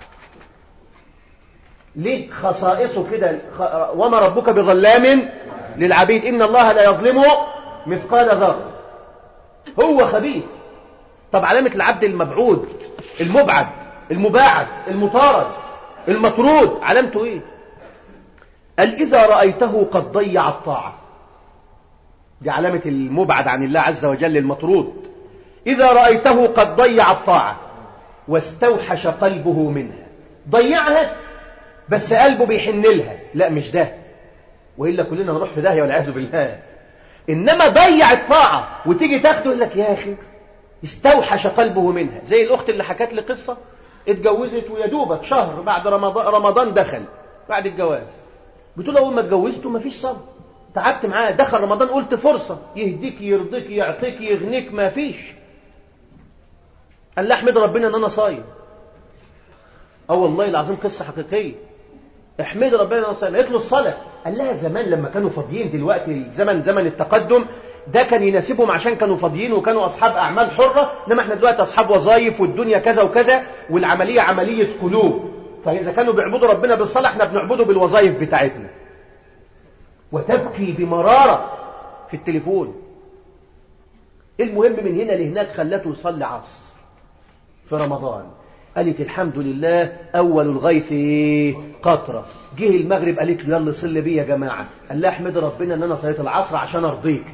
ليه خصائصه كده وما ربك بظلام للعبيد إن الله لا يظلم مثقال ذرة هو خبيث طب علامة العبد المبعود المبعد المباعد المطارد المطرود علامته ايه قال إذا رأيته قد ضيع الطاعة دي علامة المبعد عن الله عز وجل المطرود إذا رأيته قد ضيع الطاعة واستوحش قلبه منها ضيعها بس قلبه بيحن لها لا مش ده وإلا كلنا نروح في داهية والعياذ بالله إنما ضيع الطاعة وتيجي تاخده يقول لك يا أخي استوحش قلبه منها زي الأخت اللي حكت لي قصة اتجوزت ويا دوبك شهر بعد رمضان, رمضان دخل بعد الجواز بتقول أول ما اتجوزته مفيش صبر تعبت معاه دخل رمضان قلت فرصة يهديك يرضيك يعطيك يغنيك ما فيش قال لا احمد ربنا ان انا صايم اه والله العظيم قصة حقيقية احمد ربنا ان انا صايم قالت له الصلاة قال لها زمان لما كانوا فاضيين دلوقتي الزمن زمن التقدم ده كان يناسبهم عشان كانوا فاضيين وكانوا أصحاب أعمال حرة إنما احنا دلوقتي أصحاب وظائف والدنيا كذا وكذا والعملية عملية قلوب فإذا كانوا بيعبدوا ربنا بالصلاة احنا بنعبده بالوظائف بتاعتنا وتبكي بمرارة في التليفون المهم من هنا لهناك خلته يصلي عصر في رمضان قالت الحمد لله أول الغيث قطرة جه المغرب قالت له يلا صلي بي يا جماعة قال لها احمد ربنا ان انا صليت العصر عشان ارضيك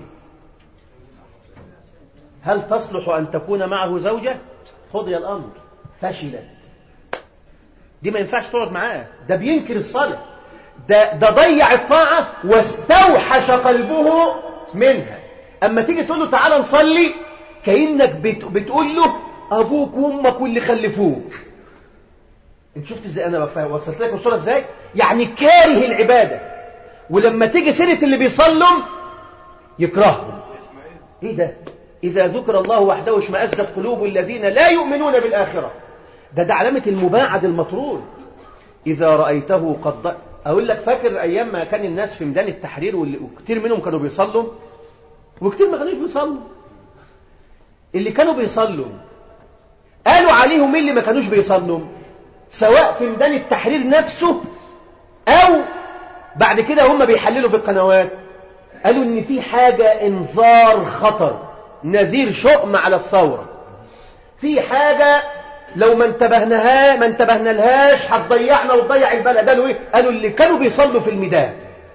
هل تصلح أن تكون معه زوجة قضي الأمر فشلت دي ما ينفعش تقعد معاه ده بينكر الصلاة ده, ده ضيع الطاعة واستوحش قلبه منها أما تيجي تقول له تعالى نصلي كأنك بت بتقول له أبوك وأمك واللي خلفوك انت شفت ازاي انا وصلت لك الصوره ازاي يعني كاره العباده ولما تيجي سيره اللي بيصلوا يكرههم ايه ده اذا ذكر الله وحده اشمئزت قلوب الذين لا يؤمنون بالاخره ده ده علامه المباعد المطرود اذا رايته قد ض... اقول لك فاكر ايام ما كان الناس في ميدان التحرير وكتير منهم كانوا بيصلوا وكتير ما كانوش بيصلوا اللي كانوا بيصلوا قالوا عليهم مين اللي ما كانوش بيصلوا سواء في ميدان التحرير نفسه أو بعد كده هم بيحللوا في القنوات قالوا إن في حاجة إنذار خطر نذير شؤم على الثورة في حاجة لو ما انتبهناها ما انتبهنا لهاش هتضيعنا وتضيع البلد قالوا ايه قالوا اللي كانوا بيصلوا في الميدان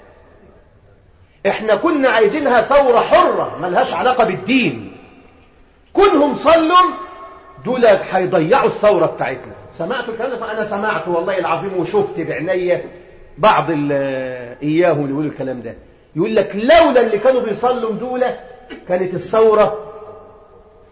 احنا كنا عايزينها ثورة حرة ملهاش علاقة بالدين كلهم صلوا دول هيضيعوا الثورة بتاعتنا سمعت الكلام ده انا سمعت والله العظيم وشفت بعينيا بعض اياهم اللي يقولوا الكلام ده يقول لك لولا اللي كانوا بيصلوا دول كانت الثورة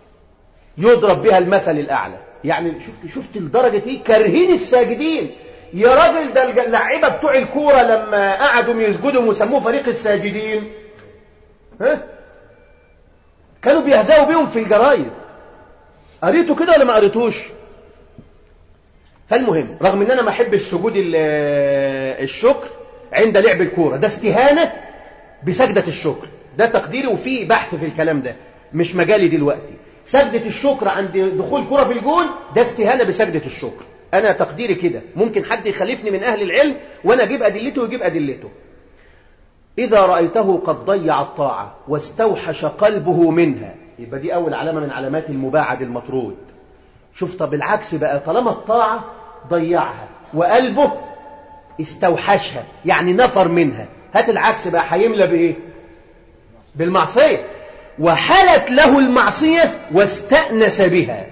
يضرب بها المثل الأعلى يعني شفت شفت لدرجة ايه كارهين الساجدين يا راجل ده اللعيبة بتوع الكورة لما قعدوا يسجدوا وسموه فريق الساجدين ها كانوا بيهزأوا بيهم في الجرايد قريتوا كده ولا ما قريتوش فالمهم رغم ان انا ما احبش سجود الشكر عند لعب الكوره ده استهانه بسجده الشكر ده تقديري وفي بحث في الكلام ده مش مجالي دلوقتي سجدة الشكر عند دخول كرة في الجون ده استهانة بسجدة الشكر أنا تقديري كده ممكن حد يخالفني من أهل العلم وأنا أجيب أدلته ويجيب أدلته إذا رأيته قد ضيع الطاعة واستوحش قلبه منها يبقى دي أول علامة من علامات المباعد المطرود شوف طب العكس بقى طالما الطاعة ضيعها وقلبه استوحشها يعني نفر منها هات العكس بقى هيملى بإيه بالمعصية وحلت له المعصية واستأنس بها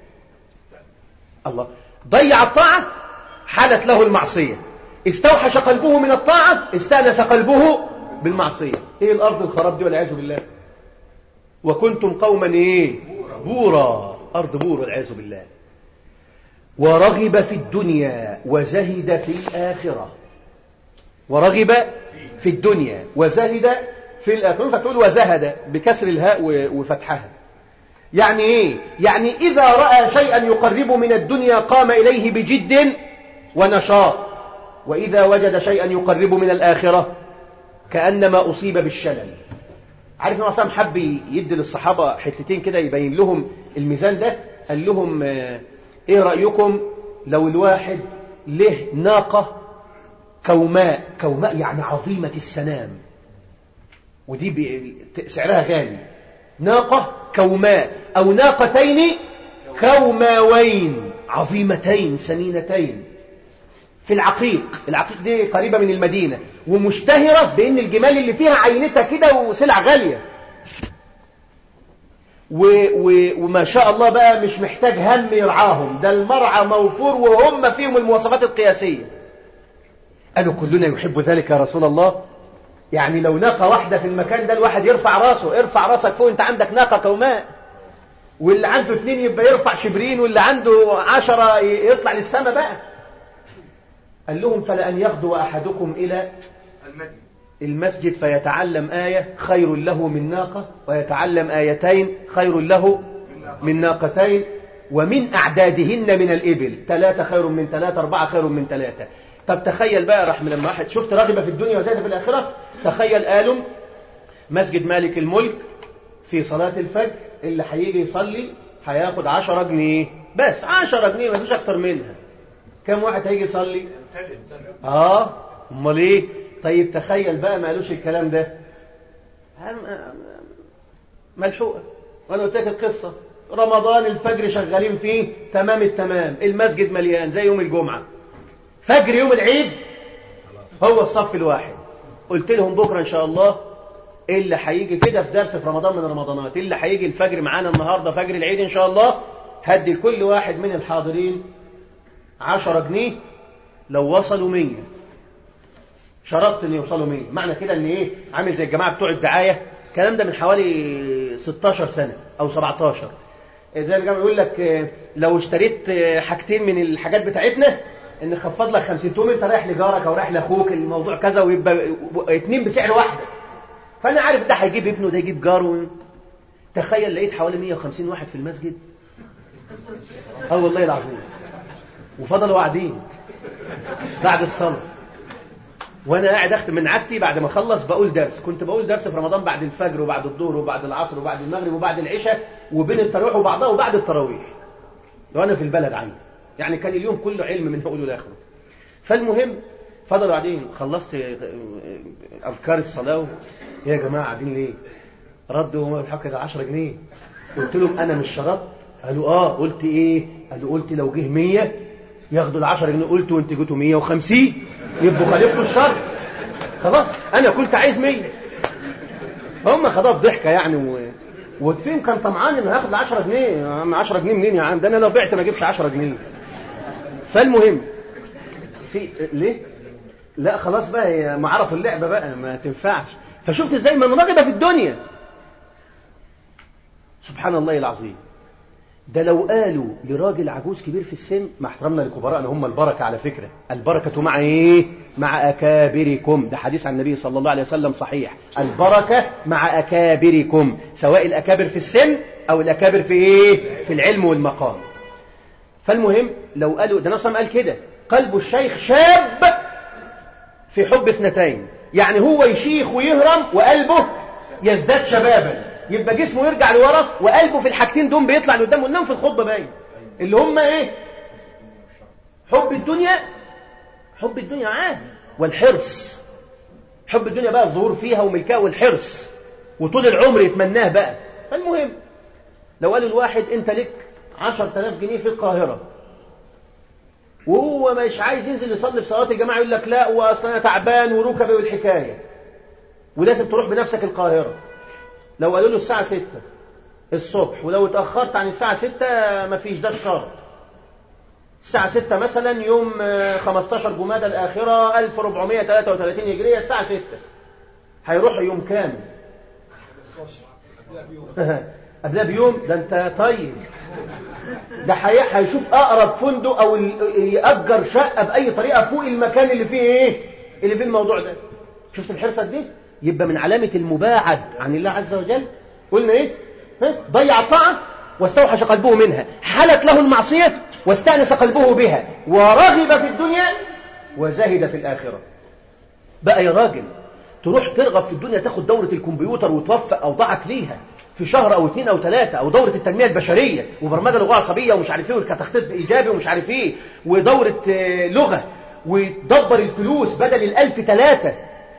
الله ضيع الطاعة حلت له المعصية استوحش قلبه من الطاعة استأنس قلبه بالمعصية ايه الأرض الخراب دي والعياذ بالله وكنتم قوما ايه بورا أرض بور والعياذ بالله ورغب في الدنيا وزهد في الآخرة ورغب في الدنيا وزهد في الآخرة فتقول وزهد بكسر الهاء وفتحها يعني ايه يعني إذا رأى شيئا يقرب من الدنيا قام إليه بجد ونشاط وإذا وجد شيئا يقرب من الآخرة كأنما أصيب بالشلل عارف ان عصام حب يدي للصحابة حتتين كده يبين لهم الميزان ده قال لهم ايه رأيكم لو الواحد له ناقة كوماء كوماء يعني عظيمة السنام ودي سعرها غالي ناقة كوماء أو ناقتين كوماوين عظيمتين سمينتين في العقيق العقيق دي قريبة من المدينة ومشتهرة بأن الجمال اللي فيها عينتها كده وسلع غالية و و وما شاء الله بقى مش محتاج هم يرعاهم ده المرعى موفور وهم فيهم المواصفات القياسية قالوا كلنا يحب ذلك يا رسول الله يعني لو ناقة واحدة في المكان ده الواحد يرفع راسه ارفع راسك فوق انت عندك ناقة كوماء واللي عنده اتنين يبقى يرفع شبرين واللي عنده عشرة يطلع للسماء بقى قال لهم فلأن يغدو أحدكم إلى المسجد فيتعلم آية خير له من ناقة ويتعلم آيتين خير له من ناقتين ومن أعدادهن من الإبل ثلاثة خير من ثلاثة أربعة خير من ثلاثة طب تخيل بقى رحم لما واحد شفت راغبة في الدنيا وزاد في الآخرة تخيل قالوا مسجد مالك الملك في صلاة الفجر اللي هيجي يصلي هياخد 10 جنيه بس 10 جنيه ما فيش أكتر منها كم واحد هيجي يصلي اه امال ايه طيب تخيل بقى ما قالوش الكلام ده ملحوقه وانا قلت لك القصه رمضان الفجر شغالين فيه تمام التمام المسجد مليان زي يوم الجمعه فجر يوم العيد هو الصف الواحد قلت لهم بكره ان شاء الله اللي هيجي كده في درس في رمضان من رمضانات اللي هيجي الفجر معانا النهارده فجر العيد ان شاء الله هدي لكل واحد من الحاضرين عشرة جنيه لو وصلوا مية شرطت ان يوصلوا مية معنى كده ان ايه عامل زي الجماعة بتوع الدعاية الكلام ده من حوالي 16 سنة او 17 زي الجماعة يقول لك لو اشتريت حاجتين من الحاجات بتاعتنا ان خفض لك 50 تقوم انت رايح لجارك او رايح لاخوك الموضوع كذا ويبقى اتنين بسعر واحده فانا عارف ده هيجيب ابنه ده يجيب جاره تخيل لقيت حوالي 150 واحد في المسجد اه والله العظيم وفضلوا قاعدين بعد الصلاة وانا قاعد اختم من عادتي بعد ما اخلص بقول درس كنت بقول درس في رمضان بعد الفجر وبعد الظهر وبعد العصر وبعد المغرب وبعد العشاء وبين التراويح وبعضها وبعد التراويح لو انا في البلد عندي يعني كان اليوم كله علم من اوله لاخره فالمهم فضلوا قاعدين خلصت اذكار الصلاه يا جماعه قاعدين ليه ردوا هم بيضحكوا 10 جنيه قلت لهم انا مش شرطت قالوا اه قلت ايه قالوا قلت لو جه 100 ياخدوا ال 10 جنيه قلت وانت جيتوا 150 يبقوا خالفتوا الشر خلاص انا كنت عايز 100 هم خدوها بضحكه يعني و... وفيهم كان طمعان انه هياخد 10 جنيه يا عم 10 جنيه منين يا عم ده انا لو بعت ما اجيبش 10 جنيه فالمهم في ليه لا خلاص بقى ما عرفوا اللعبه بقى ما تنفعش فشفت ازاي من رغب في الدنيا سبحان الله العظيم ده لو قالوا لراجل عجوز كبير في السن مع احترامنا لكبراءنا هم البركة على فكرة البركة مع ايه مع أكابركم ده حديث عن النبي صلى الله عليه وسلم صحيح البركة مع أكابركم سواء الأكابر في السن أو الأكابر في ايه في العلم والمقام فالمهم لو قالوا ده نصم قال كده قلب الشيخ شاب في حب اثنتين يعني هو يشيخ ويهرم وقلبه يزداد شبابا يبقى جسمه يرجع لورا وقلبه في الحاجتين دول بيطلع لقدام قلناهم في الخطبه باين اللي هم ايه حب الدنيا حب الدنيا عادي والحرص حب الدنيا بقى الظهور فيها وملكها والحرص وطول العمر يتمناه بقى فالمهم لو قالوا الواحد انت لك 10000 جنيه في القاهره وهو مش عايز ينزل يصلي في صلاه الجماعه يقول لك لا واصل انا تعبان وركبي والحكايه ولازم تروح بنفسك القاهره لو قالوا له الساعة 6 الصبح ولو اتأخرت عن الساعة 6 مفيش ده الشرط الساعة 6 مثلا يوم 15 جمادى الآخرة 1433 هجرية الساعة 6 هيروح يوم كام قبلها بيوم ده انت طيب ده هيشوف اقرب فندق او يأجر شقة بأي طريقة فوق المكان اللي فيه ايه اللي فيه الموضوع ده شفت الحرصة دي يبقى من علامة المباعد عن الله عز وجل قلنا ايه ها؟ ضيع الطاعة واستوحش قلبه منها حلت له المعصية واستأنس قلبه بها ورغب في الدنيا وزهد في الآخرة بقى يا راجل تروح ترغب في الدنيا تاخد دورة الكمبيوتر وتوفق أوضاعك ليها في شهر أو اثنين أو ثلاثة أو دورة التنمية البشرية وبرمجة لغة عصبية ومش عارف ايه وكتخطيط إيجابي ومش عارف ايه ودورة لغة وتدبر الفلوس بدل الألف ثلاثة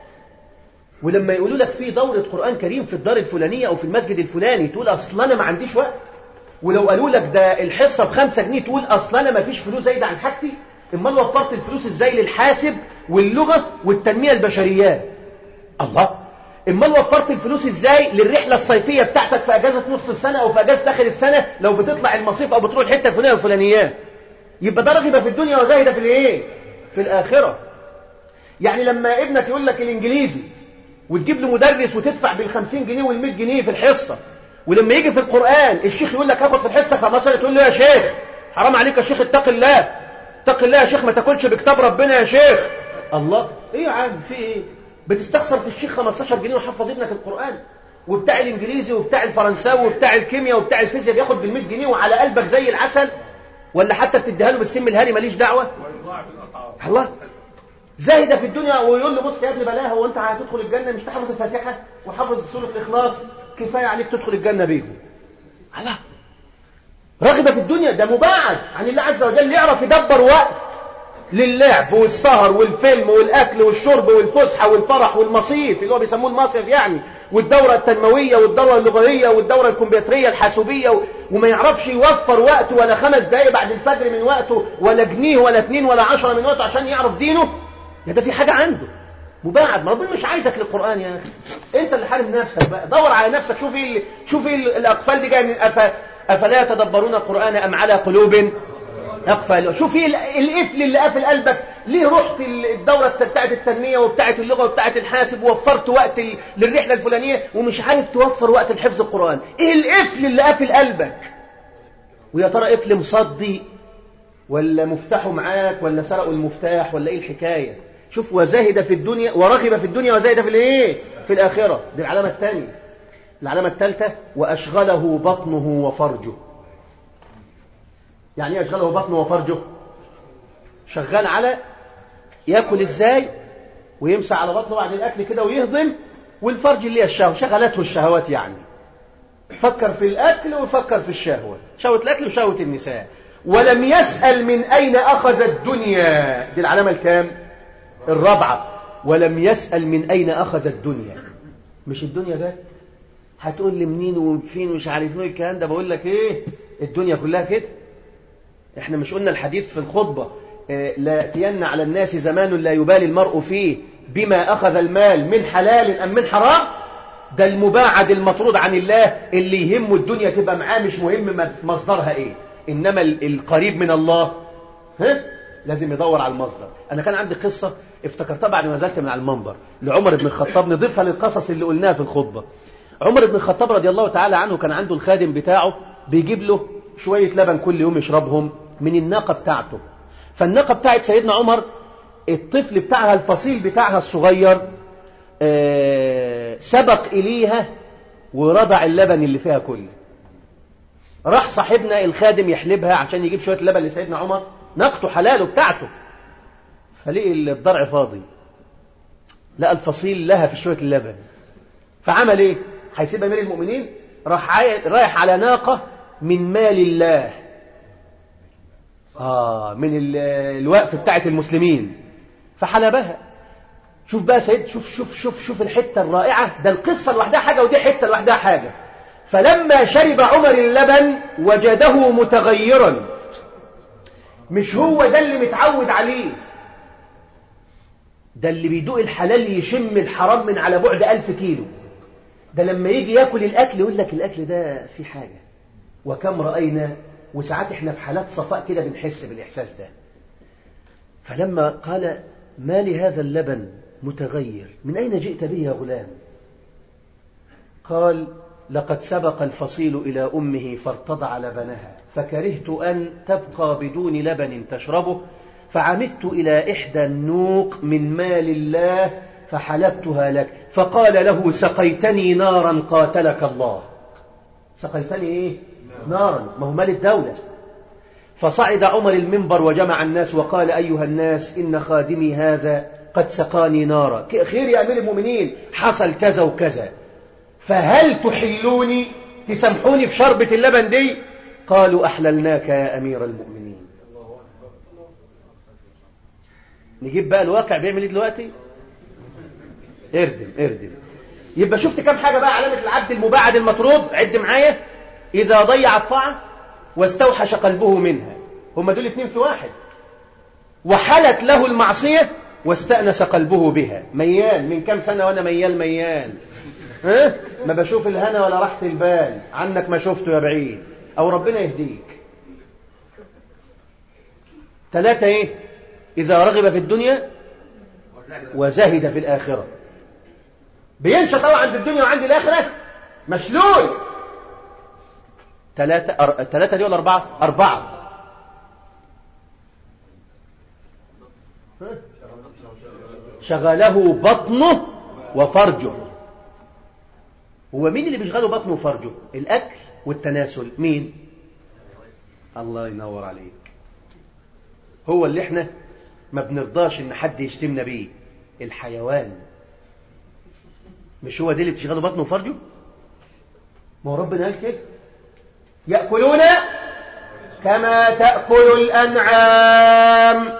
ولما يقولوا لك في دورة قرآن كريم في الدار الفلانية أو في المسجد الفلاني تقول أصل أنا ما عنديش وقت ولو قالوا لك ده الحصة بخمسة جنيه تقول أصل أنا ما فيش فلوس زايدة عن حاجتي امال وفرت الفلوس ازاي للحاسب واللغة والتنمية البشريات الله امال وفرت الفلوس ازاي للرحلة الصيفية بتاعتك في اجازة نص السنة او في اجازة اخر السنة لو بتطلع المصيف او بتروح الحتة الفلانية والفلانيات يبقى ده رغبة في الدنيا وزاهدة في الايه في الاخرة يعني لما ابنك يقول لك الانجليزي وتجيب له مدرس وتدفع بالخمسين جنيه والمئة جنيه في الحصة ولما يجي في القرآن الشيخ يقول لك هاخد في الحصة 15 تقول له يا شيخ حرام عليك يا شيخ اتق الله اتق الله يا شيخ ما تاكلش بكتاب ربنا يا شيخ الله ايه يا عم في ايه بتستخسر في الشيخ 15 جنيه وحفظ ابنك القرآن وبتاع الانجليزي وبتاع الفرنساوي وبتاع الكيمياء وبتاع الفيزياء بياخد بال100 جنيه وعلى قلبك زي العسل ولا حتى بتديها له بالسم الهاري ماليش دعوه الله زاهد في الدنيا ويقول له بص يا ابني بلاها هو انت هتدخل الجنه مش تحفظ الفاتحه وحافظ سوره الاخلاص كفايه عليك تدخل الجنه بيهم الله رغبه في الدنيا ده مباعد عن الله عز وجل يعرف يدبر وقت للعب والسهر والفيلم والاكل والشرب والفسحه والفرح والمصيف اللي هو بيسموه المصيف يعني والدوره التنمويه والدوره اللغويه والدوره الكمبيوتريه الحاسوبيه و... وما يعرفش يوفر وقت ولا خمس دقائق بعد الفجر من وقته ولا جنيه ولا اتنين ولا عشرة من وقته عشان يعرف دينه يا ده في حاجة عنده مباعد ما ربنا مش عايزك للقرآن يا أخي أنت اللي حارم نفسك بقى دور على نفسك شوف ايه شوف ايه الأقفال دي جاية من أف... أفلا يتدبرون القرآن أم على قلوب أقفال شوف ايه القفل اللي قافل قلبك ليه رحت الدورة بتاعت التنمية وبتاعت اللغة وبتاعت الحاسب ووفرت وقت للرحلة الفلانية ومش عارف توفر وقت لحفظ القرآن ايه القفل اللي قافل قلبك ويا ترى قفل مصدي ولا مفتاحه معاك ولا سرقوا المفتاح ولا ايه الحكايه شوف وزاهد في الدنيا ورغب في الدنيا وزاهد في الايه في الاخره دي العلامه الثانيه العلامه الثالثه واشغله بطنه وفرجه يعني ايه اشغله بطنه وفرجه شغال على ياكل ازاي ويمسح على بطنه بعد الاكل كده ويهضم والفرج اللي هي الشهوه شغلته الشهوات يعني فكر في الاكل وفكر في الشهوه شهوه الاكل وشهوه النساء ولم يسأل من أين أخذ الدنيا دي العلامة الكام الرابعة ولم يسأل من أين أخذ الدنيا مش الدنيا جت هتقول لي منين وفين ومش عارف ايه الكلام ده بقول لك ايه الدنيا كلها كده احنا مش قلنا الحديث في الخطبة اه لا يأتين على الناس زمان لا يبالي المرء فيه بما أخذ المال من حلال أم من حرام ده المباعد المطرود عن الله اللي يهمه الدنيا تبقى معاه مش مهم مصدرها ايه إنما القريب من الله ها؟ لازم يدور على المصدر أنا كان عندي قصة افتكرتها بعد ما نزلت من على المنبر لعمر بن الخطاب نضيفها للقصص اللي قلناها في الخطبة عمر بن الخطاب رضي الله تعالى عنه كان عنده الخادم بتاعه بيجيب له شوية لبن كل يوم يشربهم من الناقة بتاعته فالناقة بتاعت سيدنا عمر الطفل بتاعها الفصيل بتاعها الصغير آه، سبق إليها ورضع اللبن اللي فيها كله راح صاحبنا الخادم يحلبها عشان يجيب شوية لبن لسيدنا عمر ناقته حلاله بتاعته فلقي الضرع فاضي لقى الفصيل لها في شوية اللبن فعمل ايه هيسيب امير المؤمنين راح رايح على ناقة من مال الله آه من الوقف بتاعت المسلمين فحلبها شوف بقى سيد شوف شوف شوف شوف الحتة الرائعة ده القصة لوحدها حاجة ودي حتة لوحدها حاجة فلما شرب عمر اللبن وجده متغيرا مش هو ده اللي متعود عليه ده اللي بيدوق الحلال يشم الحرام من على بعد ألف كيلو ده لما يجي ياكل الأكل يقول لك الأكل ده في حاجة وكم رأينا وساعات احنا في حالات صفاء كده بنحس بالإحساس ده فلما قال ما لهذا اللبن متغير من أين جئت به يا غلام قال لقد سبق الفصيل إلى أمه فارتضع لبنها فكرهت أن تبقى بدون لبن تشربه فعمدت إلى إحدى النوق من مال الله فحلبتها لك فقال له سقيتني نارا قاتلك الله سقيتني إيه؟ نارا ما هو مال الدولة فصعد عمر المنبر وجمع الناس وقال أيها الناس إن خادمي هذا قد سقاني نارا خير يا أمير المؤمنين حصل كذا وكذا فهل تحلوني تسامحوني في شربة اللبن دي قالوا أحللناك يا أمير المؤمنين نجيب بقى الواقع بيعمل ايه دلوقتي اردم اردم يبقى شفت كم حاجة بقى علامة العبد المباعد المطرود عد معايا إذا ضيع الطاعة واستوحش قلبه منها هم دول اتنين في واحد وحلت له المعصية واستأنس قلبه بها ميال من كم سنة وأنا ميال ميال ها؟ ما بشوف الهنا ولا راحة البال عنك ما شفته يا بعيد أو ربنا يهديك ثلاثة إيه إذا رغب في الدنيا وزهد في الآخرة بينشى طبعا عند الدنيا وعند الآخرة مشلول ثلاثة أر... ثلاثة دي ولا أربعة؟ أربعة شغله بطنه وفرجه هو مين اللي بيشغله بطنه وفرجه الأكل والتناسل مين الله ينور عليك هو اللي احنا ما بنرضاش ان حد يشتمنا بيه الحيوان مش هو دي اللي بتشغله بطنه وفرجه ما هو ربنا قال كده يأكلون كما تأكل الأنعام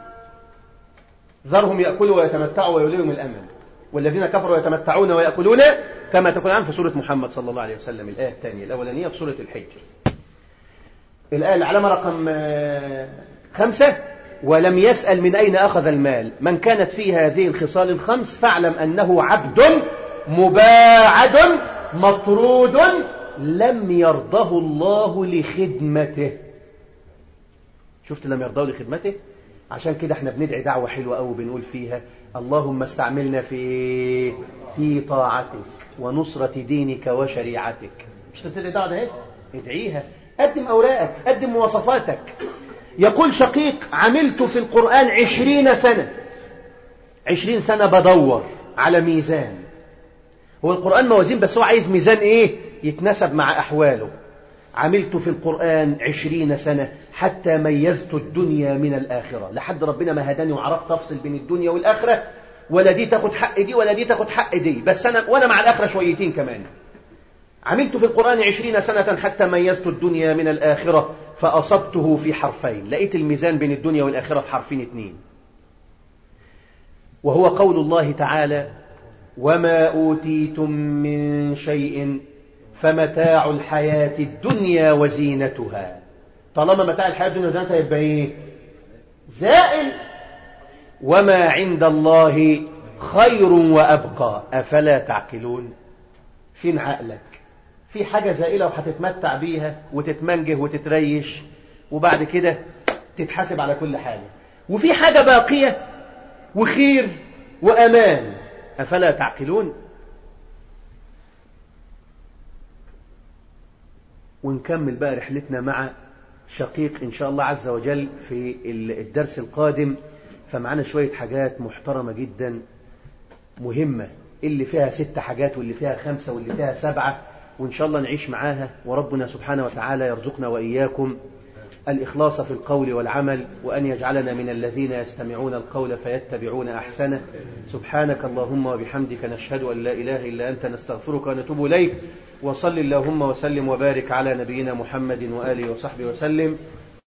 ذرهم يأكلوا ويتمتعوا ويوليهم الأمل والذين كفروا يتمتعون ويأكلون كما تكون عن في سورة محمد صلى الله عليه وسلم الآية الثانية الأولانية في سورة الحج الآية العلامة رقم خمسة ولم يسأل من أين أخذ المال من كانت فيه هذه الخصال الخمس فاعلم أنه عبد مباعد مطرود لم يرضه الله لخدمته شفت لم يرضه لخدمته عشان كده احنا بندعي دعوة حلوة أو بنقول فيها اللهم استعملنا في في طاعتك ونصرة دينك وشريعتك مش تبتدي دعوة ده ادعيها قدم أوراقك قدم مواصفاتك يقول شقيق عملت في القرآن عشرين سنة عشرين سنة بدور على ميزان هو القرآن موازين بس هو عايز ميزان ايه يتناسب مع أحواله عملت في القرآن عشرين سنة حتى ميزت الدنيا من الآخرة لحد ربنا ما هداني وعرفت أفصل بين الدنيا والآخرة ولا دي تاخد حق دي ولا دي تاخد حق دي بس أنا وأنا مع الآخرة شويتين كمان عملت في القرآن عشرين سنة حتى ميزت الدنيا من الآخرة فأصبته في حرفين لقيت الميزان بين الدنيا والآخرة في حرفين اتنين وهو قول الله تعالى وما أوتيتم من شيء فمتاع الحياة الدنيا وزينتها طالما متاع الحياة الدنيا وزينتها يبقى ايه زائل وما عند الله خير وأبقى أفلا تعقلون فين عقلك في حاجة زائلة وهتتمتع بيها وتتمنجه وتتريش وبعد كده تتحاسب على كل حاجة وفي حاجة باقية وخير وأمان أفلا تعقلون ونكمل بقى رحلتنا مع شقيق إن شاء الله عز وجل في الدرس القادم فمعنا شوية حاجات محترمة جدا مهمة اللي فيها ست حاجات واللي فيها خمسة واللي فيها سبعة وإن شاء الله نعيش معاها وربنا سبحانه وتعالى يرزقنا وإياكم الإخلاص في القول والعمل وأن يجعلنا من الذين يستمعون القول فيتبعون أحسنه سبحانك اللهم وبحمدك نشهد أن لا إله إلا أنت نستغفرك ونتوب إليك وصل اللهم وسلم وبارك على نبينا محمد وآله وصحبه وسلم